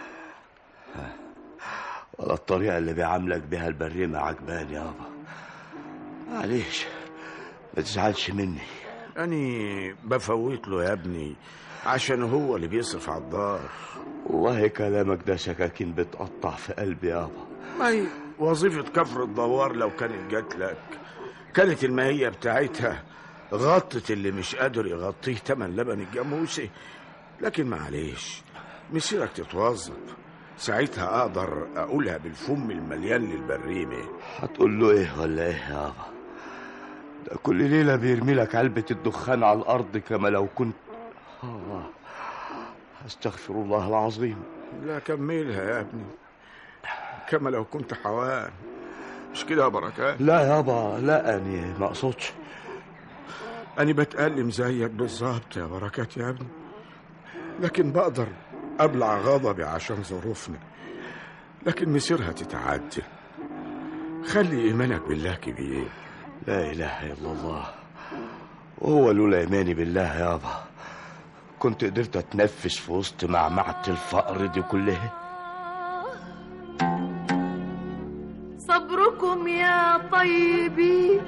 ولا الطريقة اللي بيعاملك بيها البريمة عجباني يابا معلش ما تزعلش مني أني بفوت له يا ابني عشان هو اللي بيصرف على الدار والله كلامك ده سكاكين بتقطع في قلبي يابا ما هي وظيفة كفر الدوار لو كانت جات لك كانت الماهية بتاعتها غطت اللي مش قادر يغطيه تمن لبن الجاموسي لكن معلش مسيرك تتوظف ساعتها اقدر اقولها بالفم المليان للبريمه هتقول له ايه ولا ايه يابا ده كل ليلة بيرمي لك علبة الدخان على الأرض كما لو كنت آه. أستغفر الله العظيم لا كملها يا ابني كما لو كنت حوان مش كده يا بركات لا يابا لا أني ما أقصدش أنا بتألم زيك بالظبط يا بركات يا ابني لكن بقدر أبلع غضبي عشان ظروفنا لكن مسيرها تتعدل خلي إيمانك بالله كبير لا إله إلا الله وهو لولا إيماني بالله يابا كنت قدرت أتنفس في وسط معمعة الفقر دي كلها صبركم يا طيبي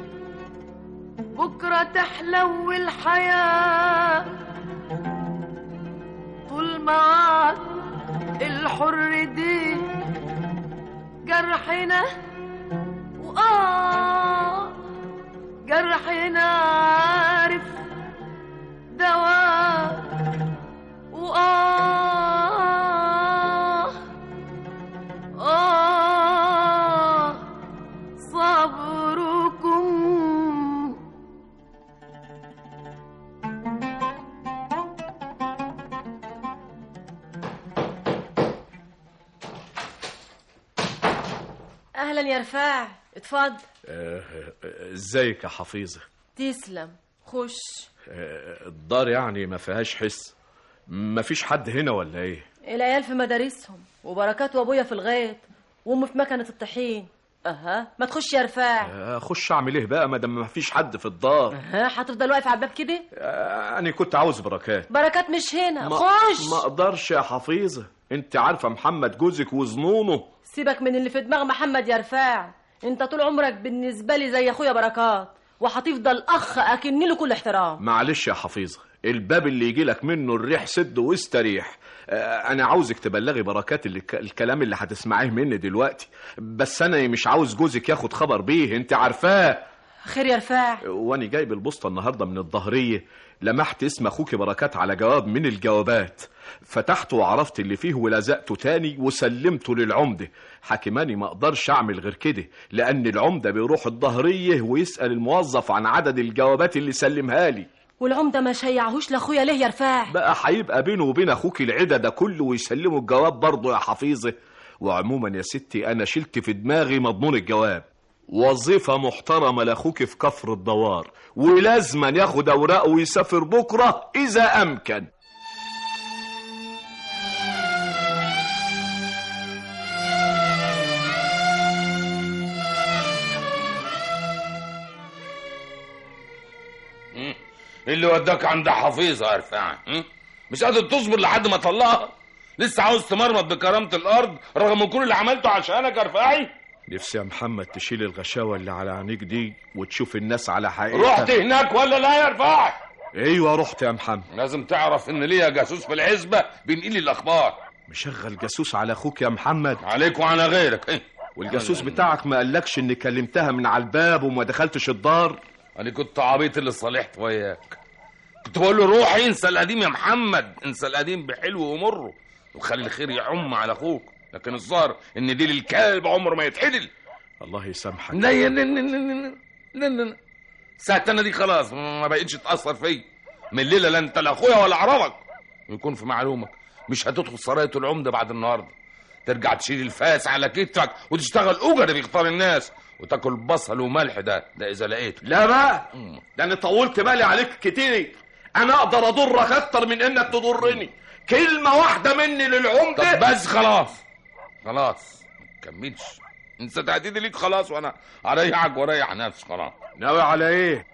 بكرة تحلو الحياة طول ما عاد الحر دي جرحنا وآه جرحنا عارف دواء وآه آه صبركم اهلا يا رفاع اتفضل ازيك يا حفيظه تسلم خش آه، الدار يعني ما فيهاش حس ما فيش حد هنا ولا ايه العيال في مدارسهم وبركات وابويا في الغيط وامي في مكنه الطحين اها ما تخش يا رفاع آه، اخش اعمل ايه بقى ما دام ما فيش حد في الدار ها هتفضل واقف على الباب كده آه، انا كنت عاوز بركات بركات مش هنا ما- خش ما اقدرش يا حفيظه انت عارفه محمد جوزك وظنونه سيبك من اللي في دماغ محمد يا رفاع انت طول عمرك بالنسبه لي زي اخويا بركات وهتفضل اخ اكني له كل احترام معلش يا حفيظه الباب اللي يجي لك منه الريح سد واستريح آه، انا عاوزك تبلغي بركات اللي الكلام اللي هتسمعيه مني دلوقتي بس انا مش عاوز جوزك ياخد خبر بيه انت عارفاه خير يا رفاع وانا جايب البوسطه النهارده من الظهريه لمحت اسم اخوك بركات على جواب من الجوابات فتحته وعرفت اللي فيه ولزقته تاني وسلمته للعمده حكماني ما اقدرش اعمل غير كده لان العمده بيروح الظهريه ويسال الموظف عن عدد الجوابات اللي سلمها لي والعمده ما شيعهوش لاخويا ليه يا رفاع بقى هيبقى بينه وبين اخوك العدا ده كله ويسلموا الجواب برضه يا حفيظه وعموما يا ستي انا شلت في دماغي مضمون الجواب وظيفة محترمة لأخوك في كفر الدوار ولازما ياخد أوراقه ويسافر بكرة إذا أمكن اللي وداك عند حفيظه يا رفاعي م? مش قادر تصبر لحد ما طلقها لسه عاوز تمرمط بكرامه الارض رغم كل اللي عملته عشانك يا رفاعي نفسي يا محمد تشيل الغشاوة اللي على عينيك دي وتشوف الناس على حقيقتها رحت هناك ولا لا يا رفاعي ايوه رحت يا محمد لازم تعرف ان ليا جاسوس في العزبه بينقل لي الاخبار مشغل جاسوس على اخوك يا محمد عليك وعلى غيرك إيه؟ والجاسوس بتاعك ما قالكش اني كلمتها من على الباب وما دخلتش الدار انا كنت عبيط اللي صالحت وياك كنت بقول له روح انسى القديم يا محمد انسى القديم بحلو ومره وخلي الخير يعم على اخوك لكن الظاهر ان دي للكلب عمره ما يتحدل الله يسامحك لا يا لا لا لا لا لا لا ساعة انا دي خلاص ما بقتش تأثر فيا من الليلة لا انت لا اخويا ولا اعرفك ويكون في معلومك مش هتدخل سراية العمدة بعد النهاردة ترجع تشيل الفاس على كتفك وتشتغل أجر بيختار الناس وتاكل بصل وملح ده ده اذا لقيته لا بقى ده انا طولت بالي عليك كتير انا اقدر اضرك اكتر من انك تضرني كلمة واحدة مني للعمدة طب بس خلاص خلاص ما تكملش انسى تهديدي ليك خلاص وانا اريحك واريح نفسي خلاص ناوي على ايه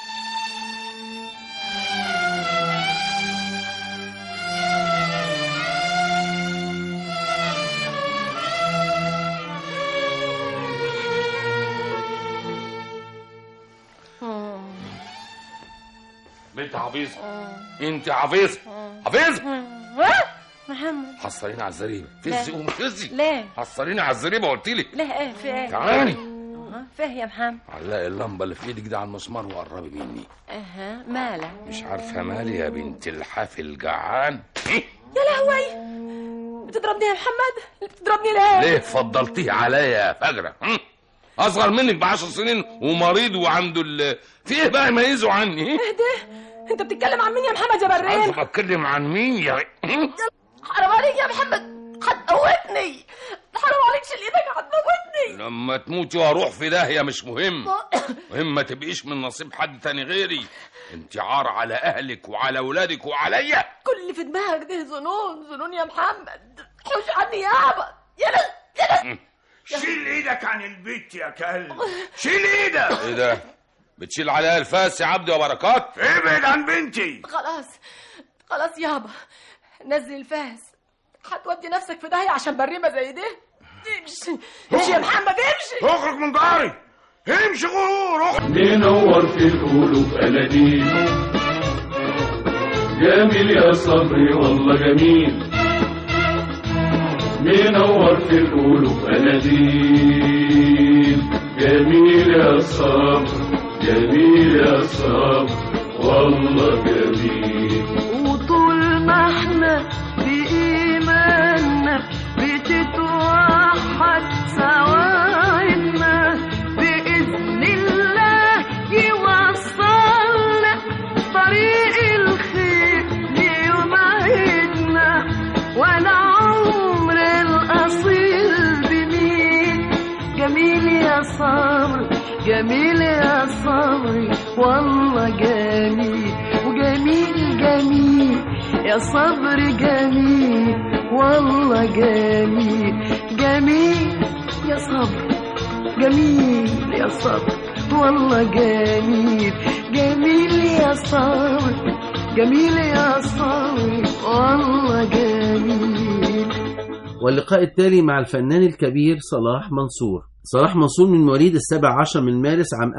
بنت حفيظه انت حفيظه حفيظه محمد حصليني على الزريبه لا. فزي قوم فزي ليه حصليني على الزريبه قلت لك ليه ايه في ايه تعالي. ها، فيه يا محمد علقي اللمبه اللي في ايدك دي على المسمار وقربي مني اها مالك مش عارفه مالي يا بنت الحافل جعان يا لهوي بتضربني يا محمد بتضربني ليه ليه فضلتيه عليا يا فجرة هم؟ اصغر منك بعشر سنين ومريض وعنده ال في ايه بقى يميزه عني ايه ده انت بتتكلم عن مين يا محمد يا برين عارف بتكلم عن مين يا هم؟ حرام عليك يا محمد هتموتني حرام عليك شيل ايدك هتموتني لما تموتي واروح في داهيه مش مهم مهم ما تبقيش من نصيب حد تاني غيري انت عار على اهلك وعلى ولادك وعليا كل اللي في دماغك ده ظنون ظنون يا محمد حوش عني يا عبد يلا يلا شيل ايدك عن البيت يا كلب شيل ايدك ايه ده بتشيل عليها الفاس يا عبد وبركات ابعد عن بنتي خلاص خلاص يابا نزل الفاس هتودي نفسك في داهية عشان بريمة زي دي امشي امشي يا محمد امشي اخرج من داري امشي غرور اخرج منور في القلوب اناديل جميل يا صبري والله جميل منور في القلوب اناديل جميل يا صبر جميل يا صبر والله جميل وطول ما احنا بإيماننا بتتوحد سواعدنا بإذن الله يوصلنا طريق الخير ليوعدنا ولا عمر الأصيل بمين جميل يا صبر جميل يا صبري والله جميل وجميل جميل يا صبر جميل والله جميل جميل يا صبر جميل يا صبر والله جميل جميل يا صبر جميل يا صبر والله جميل واللقاء التالي مع الفنان الكبير صلاح منصور صلاح منصور من مواليد السابع عشر من مارس عام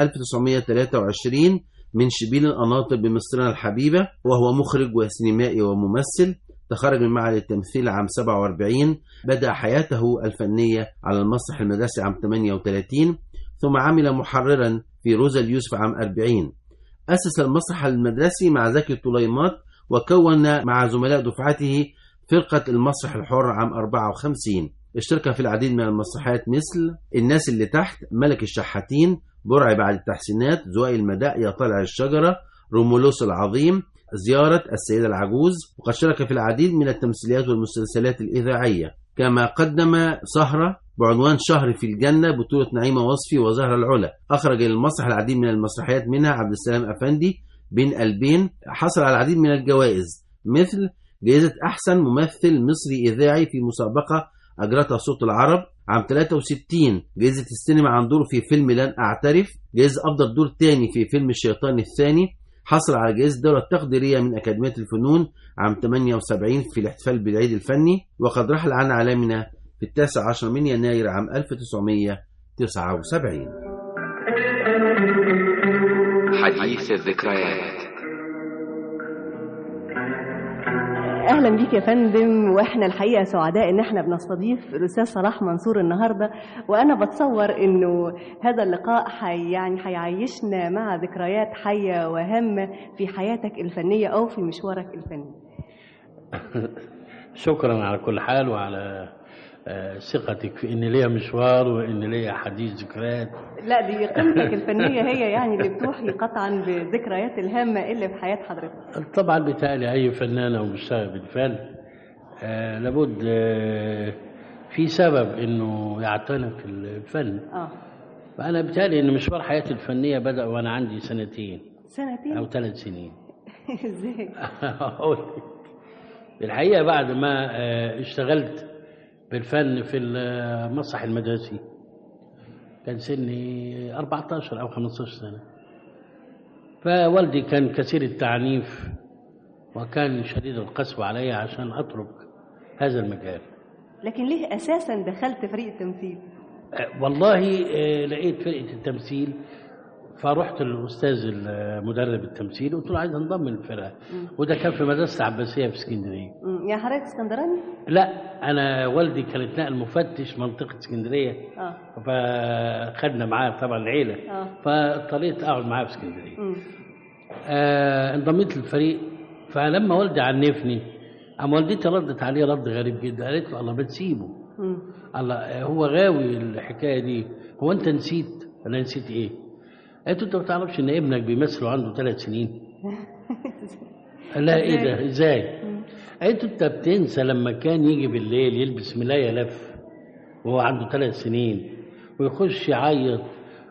1923 من شبين القناطر بمصرنا الحبيبة وهو مخرج وسينمائي وممثل تخرج من معهد التمثيل عام 47 بدأ حياته الفنية على المسرح المدرسي عام 38 ثم عمل محررا في روزا اليوسف عام 40 أسس المسرح المدرسي مع زكي طليمات وكون مع زملاء دفعته فرقة المسرح الحر عام 54 اشترك في العديد من المسرحيات مثل الناس اللي تحت ملك الشحاتين برع بعد التحسينات زوائي المداء يا طالع الشجرة رومولوس العظيم زيارة السيدة العجوز وقد شارك في العديد من التمثيليات والمسلسلات الإذاعية كما قدم سهرة بعنوان شهر في الجنة بطولة نعيمة وصفي وزهرة العلا أخرج للمسرح العديد من المسرحيات منها عبد السلام أفندي بين قلبين حصل على العديد من الجوائز مثل جائزة أحسن ممثل مصري إذاعي في مسابقة أجرتها صوت العرب عام 63 جائزة السينما عن دور في فيلم لن أعترف جائزة أفضل دور تاني في فيلم الشيطان الثاني حصل على جائزة الدولة التقديرية من أكاديمية الفنون عام 78 في الاحتفال بالعيد الفني وقد رحل عن عالمنا في التاسع عشر من يناير عام 1979 حديث الذكريات اهلا بيك يا فندم واحنا الحقيقه سعداء ان احنا بنستضيف الاستاذ صلاح منصور النهارده وانا بتصور انه هذا اللقاء حي يعني هيعيشنا مع ذكريات حيه وهامه في حياتك الفنيه او في مشوارك الفني شكرا على كل حال وعلى آه، ثقتك في ان ليا مشوار وان ليا حديث ذكريات لا دي قيمتك الفنيه هي يعني اللي بتوحي قطعا بذكريات الهامه اللي في حياه حضرتك طبعا بيتهيألي اي فنان او مشتغل بالفن آه لابد آه في سبب انه يعتنق الفن اه فانا بيتهيألي ان مشوار حياتي الفنيه بدا وانا عندي سنتين سنتين او ثلاث سنين ازاي أقول لك. الحقيقه بعد ما آه، اشتغلت بالفن في المسرح المدرسي كان سني 14 او 15 سنه فوالدي كان كثير التعنيف وكان شديد القسوه علي عشان اترك هذا المجال لكن ليه اساسا دخلت فريق التمثيل آه، والله آه، لقيت فرقه التمثيل فرحت للاستاذ المدرب التمثيل وقلت له عايز انضم للفرقه مم. وده كان في مدرسه عباسيه في اسكندريه مم. يا حضرتك اسكندراني لا انا والدي كان اتنقل مفتش منطقه اسكندريه اه فخدنا معاه طبعا العيله اه فاضطريت اقعد معاه في اسكندريه مم. آه انضميت للفريق فلما والدي عنفني قام والدتي ردت عليه رد غريب جدا قالت له الله ما تسيبه مم. الله آه، هو غاوي الحكايه دي هو انت نسيت انا نسيت ايه قالت له انت ما تعرفش ان ابنك بيمثل وعنده ثلاث سنين لا ايه ده ازاي قالت له انت بتنسى لما كان يجي بالليل يلبس ملايه لف وهو عنده ثلاث سنين ويخش يعيط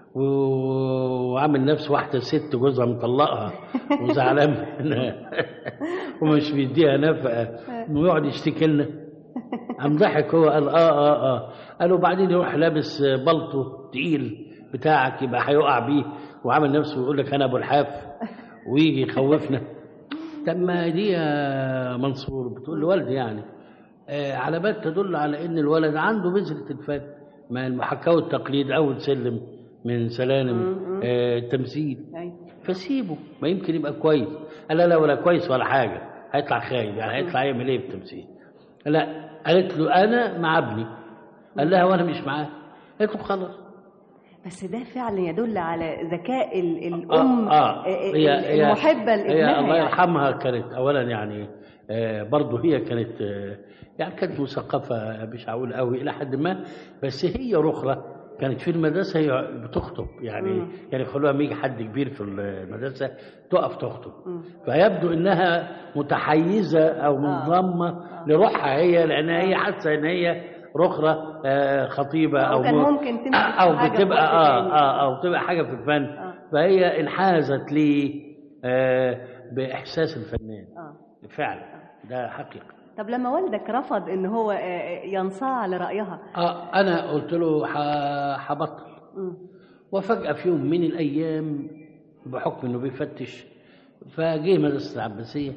و- وعامل نفسه واحدة ست جوزها مطلقها وزعلان منها ومش بيديها نفقة ويقعد يشتكي لنا قام ضحك هو قال اه اه اه قالوا بعدين يروح لابس بلطو تقيل بتاعك يبقى هيقع بيه وعامل نفسه يقول لك انا ابو الحاف ويجي يخوفنا طب ما دي يا منصور بتقول لوالدي يعني آه علامات تدل على ان الولد عنده بذرة الفن ما المحاكاة والتقليد اول سلم من سلالم آه التمثيل أيوة. فسيبه ما يمكن يبقى كويس قال لا لا ولا كويس ولا حاجة هيطلع خايب يعني هيطلع يعمل ايه بالتمثيل لا قالت له انا مع ابني قال لها وانا مش معاه قالت له خلاص بس ده فعلا يدل على ذكاء ال- الام آه آه ال- هي هي المحبه هي لابنها الله يعني. يرحمها كانت اولا يعني آه برضه هي كانت آه يعني كانت مثقفه مش هقول قوي الى حد ما بس هي رخره كانت في المدرسه هي بتخطب يعني مم. يعني يخلوها لما يجي حد كبير في المدرسه تقف تخطب مم. فيبدو انها متحيزه او منضمه لروحها هي لانها هي حاسه ان هي رخره آه خطيبه او أو كان م- ممكن تمسك او حاجة في بتبقى وقت اه تاني. اه او بتبقى حاجه في الفن فهي انحازت لي آه باحساس الفنان آه. فعلا ده حقيقه طب لما والدك رفض ان هو آه، ينصاع لرايها اه انا قلت له ح- هبطل مم. وفجاه في يوم من الايام بحكم انه بيفتش فجه مدرسه العباسيه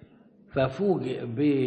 ففوجئ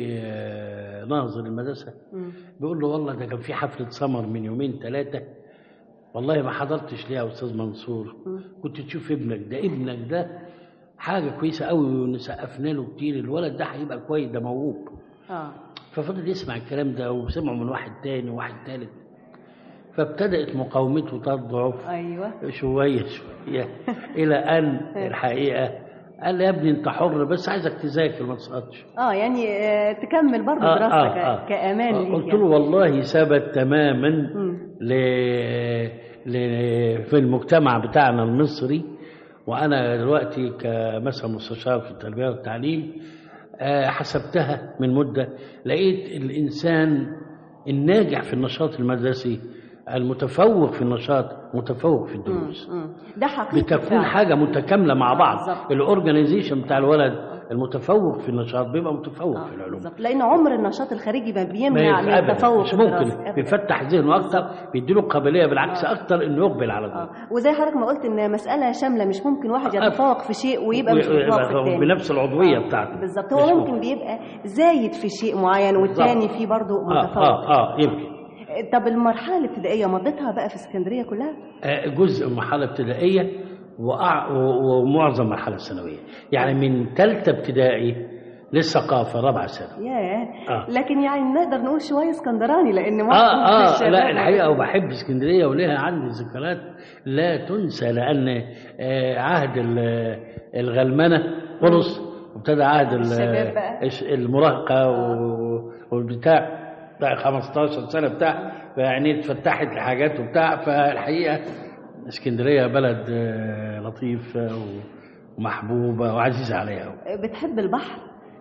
بناظر المدرسه مم. بيقول له والله ده كان في حفله سمر من يومين ثلاثه والله ما حضرتش ليها يا استاذ منصور كنت تشوف ابنك ده ابنك ده حاجه كويسه قوي ونسقفنا له كتير الولد ده هيبقى كويس ده موهوب اه ففضل يسمع الكلام ده وسمعه من واحد تاني وواحد تالت فابتدأت مقاومته تضعف ايوه شوية شوية إلى أن الحقيقة قال لي يا ابني أنت حر بس عايزك تذاكر ما تسقطش اه يعني آه، تكمل برضه آه، دراستك آه، آه. كامان ليك قلت يعني. له والله ثبت تماما مم. ل... ل... في المجتمع بتاعنا المصري وانا دلوقتي كمثلا مستشار في التربيه والتعليم آه، حسبتها من مده لقيت الانسان الناجح في النشاط المدرسي المتفوق في النشاط متفوق في الدروس مم. ده حقيقي بتكون فعلا. حاجه متكامله مع بعض بالظبط. الاورجنايزيشن بتاع الولد المتفوق في النشاط بيبقى متفوق في العلوم بالظبط لان عمر النشاط الخارجي ما ما بيمنع من يبقى أبداً. التفوق مش الدراسي ممكن بيفتح ذهنه اكتر بيديله قابليه بالعكس اكتر انه يقبل على ده وزي حضرتك ما قلت ان مساله شامله مش ممكن واحد يتفوق في شيء ويبقى مش ويبقى متفوق في الثاني بنفس العضويه بتاعته بالظبط مش هو ممكن. ممكن بيبقى زايد في شيء معين والتاني فيه برضه اه متفوق اه اه يمكن طب المرحله الابتدائيه مضيتها بقى في اسكندريه كلها آه، جزء من مرحله ابتدائيه وأع- و- ومعظم مرحله ثانويه يعني من ثالثه ابتدائي للثقافه رابعه ثانوي ياه آه. لكن يعني نقدر نقول شويه اسكندراني لان معظم اه اه الشباب لا الحقيقه وبحب اسكندريه ولها عندي ذكريات لا تنسى لان آه، عهد ال- الغلمنه خلص وابتدى عهد ال- الشباب بقى. الش- المراهقه و- والبتاع بتاع 15 سنه بتاع يعني اتفتحت لحاجات وبتاع فالحقيقه اسكندريه بلد آه، لطيفه و- ومحبوبه وعزيزه عليها أوي. بتحب البحر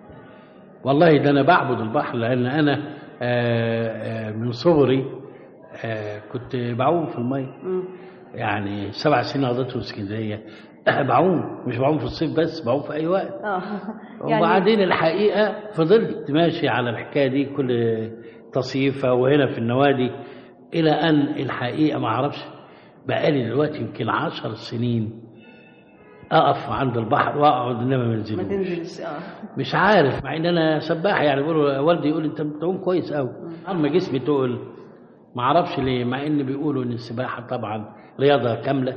والله ده انا بعبد البحر لان انا آه، آه، من صغري آه، كنت بعوم في الميه مم. يعني سبع سنين قضيتهم في اسكندريه بعوم مش بعوم في الصيف بس بعوم في اي وقت اه وبعدين الحقيقه فضلت ماشي على الحكايه دي كل تصيفه وهنا في النوادي الى ان الحقيقه ما اعرفش بقالي دلوقتي يمكن عشر سنين اقف عند البحر واقعد انما ما ما انزلوش تنزلش اه مش عارف مع ان انا سباح يعني بيقولوا والدي يقول انت بتعوم كويس قوي اما جسمي تقل ما اعرفش ليه مع ان بيقولوا ان السباحه طبعا رياضه كامله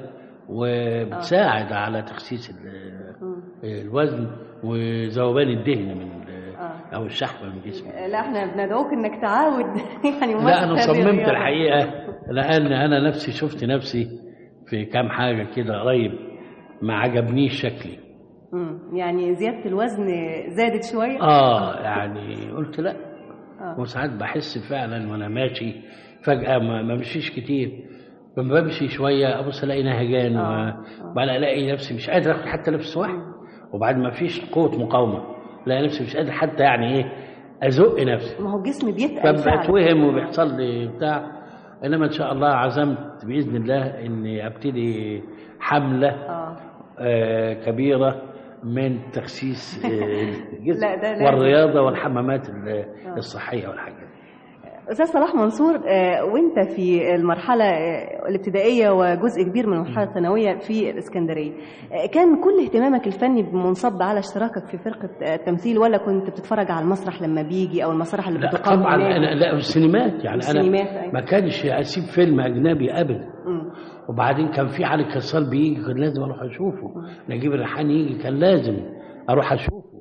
وبتساعد على تخسيس ال- الوزن وذوبان الدهن من ال- او الشحم من جسمك لا احنا بندعوك انك تعاود يعني لا انا ممارسة هذه صممت الرياضة. الحقيقه لان انا نفسي شفت نفسي في كام حاجه كده قريب ما عجبنيش شكلي مم. يعني زياده الوزن زادت شويه اه يعني قلت لا آه. وساعات بحس فعلا وانا ماشي فجاه ما ما مشيش كتير لما بمشي شويه ابص الاقي نهجان وبعدين الاقي نفسي مش قادر اخد حتى نفس واحد وبعد ما فيش قوه مقاومه الاقي نفسي مش قادر حتى يعني ايه ازق نفسي ما هو الجسم بيتقل فعلا فبتوهم وبيحصل لي بتاع انما ان شاء الله عزمت باذن الله اني ابتدي حمله اه آه كبيره من تخسيس آه، الجسم لا، ده لازم. والرياضه والحمامات ال- الصحيه والحاجات دي. استاذ صلاح منصور آه، وانت في المرحله آه، الابتدائيه وجزء كبير من المرحله الثانويه في الاسكندريه آه، كان كل اهتمامك الفني منصب على اشتراكك في فرقه آه، التمثيل ولا كنت بتتفرج على المسرح لما بيجي او المسرح اللي لا بتقام طبعا هناك؟ انا لا السينمات يعني السينمات، انا أيوة. ما كانش اسيب فيلم اجنبي ابدا مم. وبعدين كان في علي كسال بيجي كان لازم اروح اشوفه نجيب الريحاني يجي كان لازم اروح اشوفه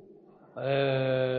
آه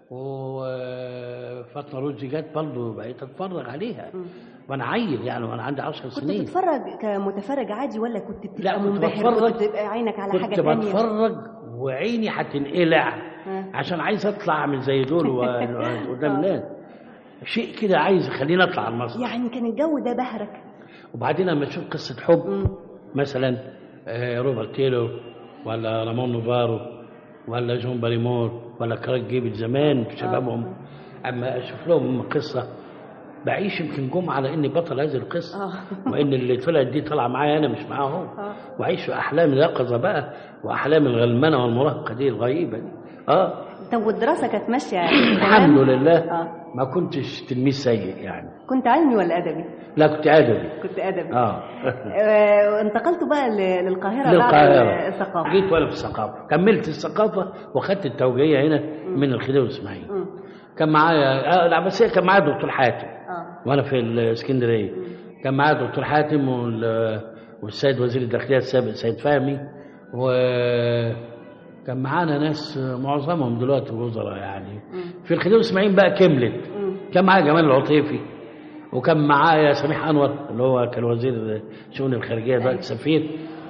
وفاطمه رشدي جت برضه بقيت اتفرج عليها وانا عيل يعني وانا عندي 10 كنت سنين بتتفرج كمتفرج عادي ولا كنت بتبقى لا كنت منبهر بتفرج كنت بتبقى عينك على حاجه كنت ثانيه بتفرج وعيني هتنقلع ها. عشان عايز اطلع اعمل زي دول و- قدام الناس شيء كده عايز يخليني اطلع على المسرح يعني كان الجو ده بهرك وبعدين لما اشوف قصه حب مثلا آه، روبرت تيلور ولا رامون نوفارو ولا جون باريمور ولا كراك جيبل زمان في شبابهم اما اشوف لهم قصه بعيش يمكن جمعه على اني بطل هذه القصه وان اللي طلعت دي طالعه معايا انا مش معاهم واعيش في احلام اليقظه بقى واحلام الغلمنه والمراهقه دي الغريبه دي اه طب والدراسه كانت ماشيه الحمد تمام؟ لله آه. ما كنتش تلميذ سيء يعني كنت علمي ولا ادبي لا كنت ادبي كنت ادبي اه آه، انتقلت بقى ل- للقاهره بعد للقاهرة الثقافه جيت وانا في الثقافة كملت الثقافة واخدت التوجيهية هنا من الخديوي اسماعيل مم. كان معايا آه، العباسية كان معايا دكتور حاتم اه وانا في الاسكندرية كان معايا دكتور حاتم وال- والسيد وزير الداخلية السابق سيد فهمي وكان معانا ناس معظمهم دلوقتي وزراء يعني في الخديوي اسماعيل بقى كملت كان معايا جمال العطيفي وكان معايا سميح انور اللي هو كان وزير شؤون الخارجيه دلوقتي سفير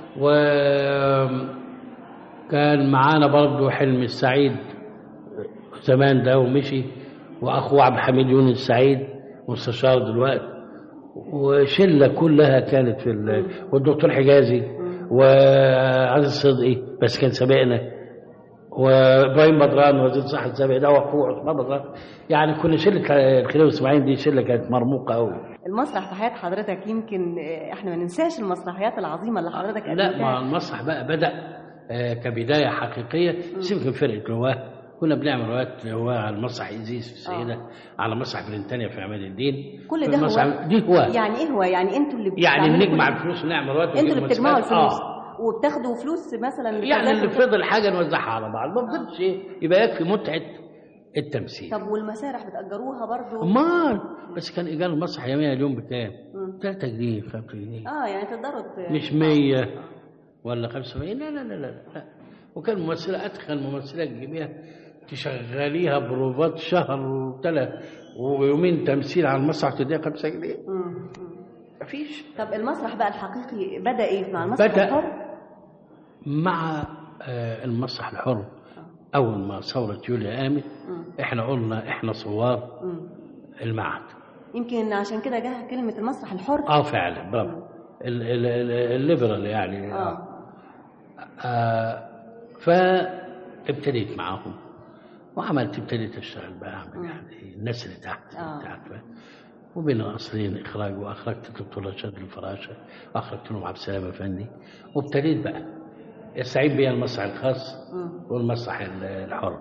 وكان معانا برضه حلمي السعيد زمان ده ومشي واخوه عبد الحميد يونس السعيد مستشار دلوقتي وشله كلها كانت في ال... والدكتور حجازي وعزيز صدقي بس كان سابقنا وابراهيم بدران وزير الصحه السابق ده واخوه عثمان بدران يعني كل شله الخديوي اسماعيل دي شله كانت مرموقه قوي المسرح في حياه حضرتك يمكن آه، احنا ما ننساش المسرحيات العظيمه اللي حضرتك لا ما قدمتها المسرح بقى بدأ آه، كبدايه حقيقيه سيبك من فرقه رواه كنا بنعمل روايات هواه على المسرح إيزيس في السيدة على مسرح بريطانيا في عماد الدين كل في ده المسرح- هو دي هواه يعني ايه هو يعني انتوا اللي يعني بتعملوا بنجمع كل- الفلوس ونعمل روايات انتوا ونجيب اللي بتجمعوا مسرحيات. الفلوس آه. وبتاخدوا فلوس مثلا يعني اللي للتذاكر؟ فضل حاجه نوزعها على بعض ما فضلش ايه يبقى يكفي متعه التمثيل طب والمسارح بتأجروها برضو امال بس كان ايجار المسرح يوميا اليوم بكام؟ مم. 3 جنيه 5 جنيه اه يعني تقدروا ت- مش 100 ولا 75 لا لا لا لا, لا. وكان ممثله اتخن ممثله تجيبيها تشغليها بروفات شهر وثلاث ويومين تمثيل على المسرح تديها 5 جنيه مم. مفيش طب المسرح بقى الحقيقي بدأ ايه مع المسرح بدأ الحر؟ مع آه، المسرح الحر اول ما ثوره يوليو قامت مم. احنا قلنا احنا صوار مم. المعهد يمكن عشان كده جه كلمة المسرح الحر اه فعلا برافو ال- ال- ال- الليبرال يعني اه آه فابتديت معاهم وعملت ابتديت اشتغل بقى اعمل يعني الناس اللي تحت آه. انت عارفه وبين قصرين اخراج واخرجت الدكتور رشاد الفراشه واخرجت لهم عبد السلام افندي وابتديت بقى يستعين بي المسرح الخاص مم. والمسرح ال- الحر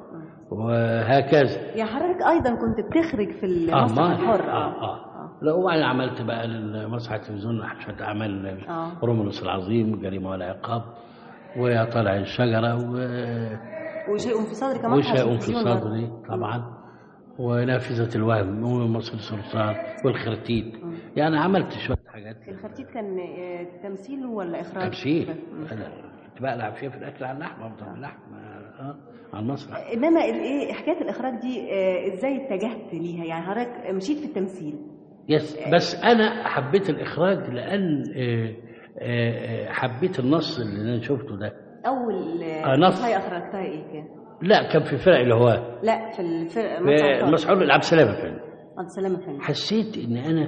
وهكذا يا حضرتك ايضا كنت بتخرج في المسرح ما- الحر اه اه لا وبعدين عملت بقى للمسرح التلفزيون شويه اعمال اه رومولوس العظيم جريمه ولا عقاب ويا طالع الشجره و... وشيء في صدري كمان وشيء في التلفزيون برضو. صدري طبعا ونافذة الوهم ومصر السلطان والخرتيت يعني عملت شوية حاجات الخرتيت كان آه، تمثيل ولا اخراج؟ تمثيل مم. أنا كنت بقلع فيها في الأكل على اللحم أفضل باللحم آه على المسرح انما الايه حكايه الاخراج دي آه، ازاي اتجهت ليها يعني حضرتك مشيت في التمثيل يس بس أنا حبيت الإخراج لأن آه، آه، آه، حبيت النص اللي أنا شفته ده اول آه، نص. هاي اخرجتها ايه كان؟ لا كان في فرق الهواء لا في الفرق في المسعود عبد السلام فندم عبد السلام الفندم حسيت ان انا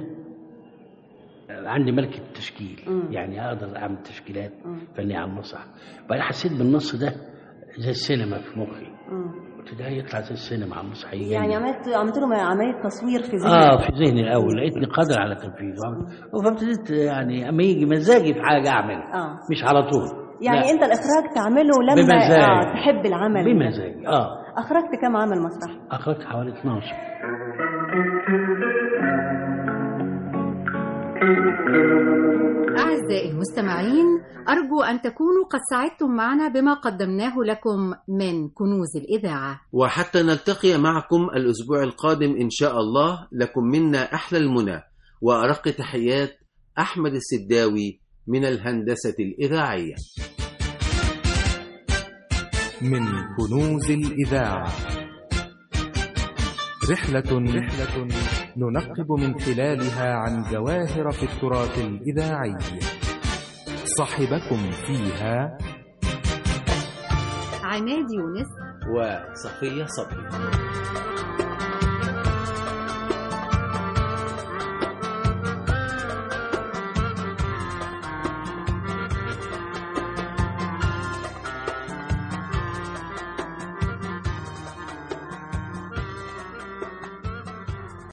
عندي ملكة تشكيل مم. يعني اقدر اعمل تشكيلات مم. فنية على المسرح بعدين حسيت بالنص ده زي السينما في مخي مم. قلت ده يطلع زي السينما على المسرح يعني يجنن. عملت عملت له عمليه تصوير في ذهنك اه في ذهني الاول لقيتني قادر على تنفيذه فابتديت يعني اما يجي مزاجي في حاجه اعمل اه مش على طول يعني لا. انت الاخراج تعمله لما بمزاج. آه تحب العمل بمزاج اه اخرجت كم عمل مسرح؟ اخرجت حوالي 12 أعزائي المستمعين أرجو أن تكونوا قد سعدتم معنا بما قدمناه لكم من كنوز الإذاعة وحتى نلتقي معكم الأسبوع القادم إن شاء الله لكم منا أحلى المنى وأرق تحيات أحمد السداوي من الهندسة الإذاعية من كنوز الإذاعة رحلة رحلة ننقب من خلالها عن جواهر في التراث الإذاعي صاحبكم فيها عماد يونس وصفية صبري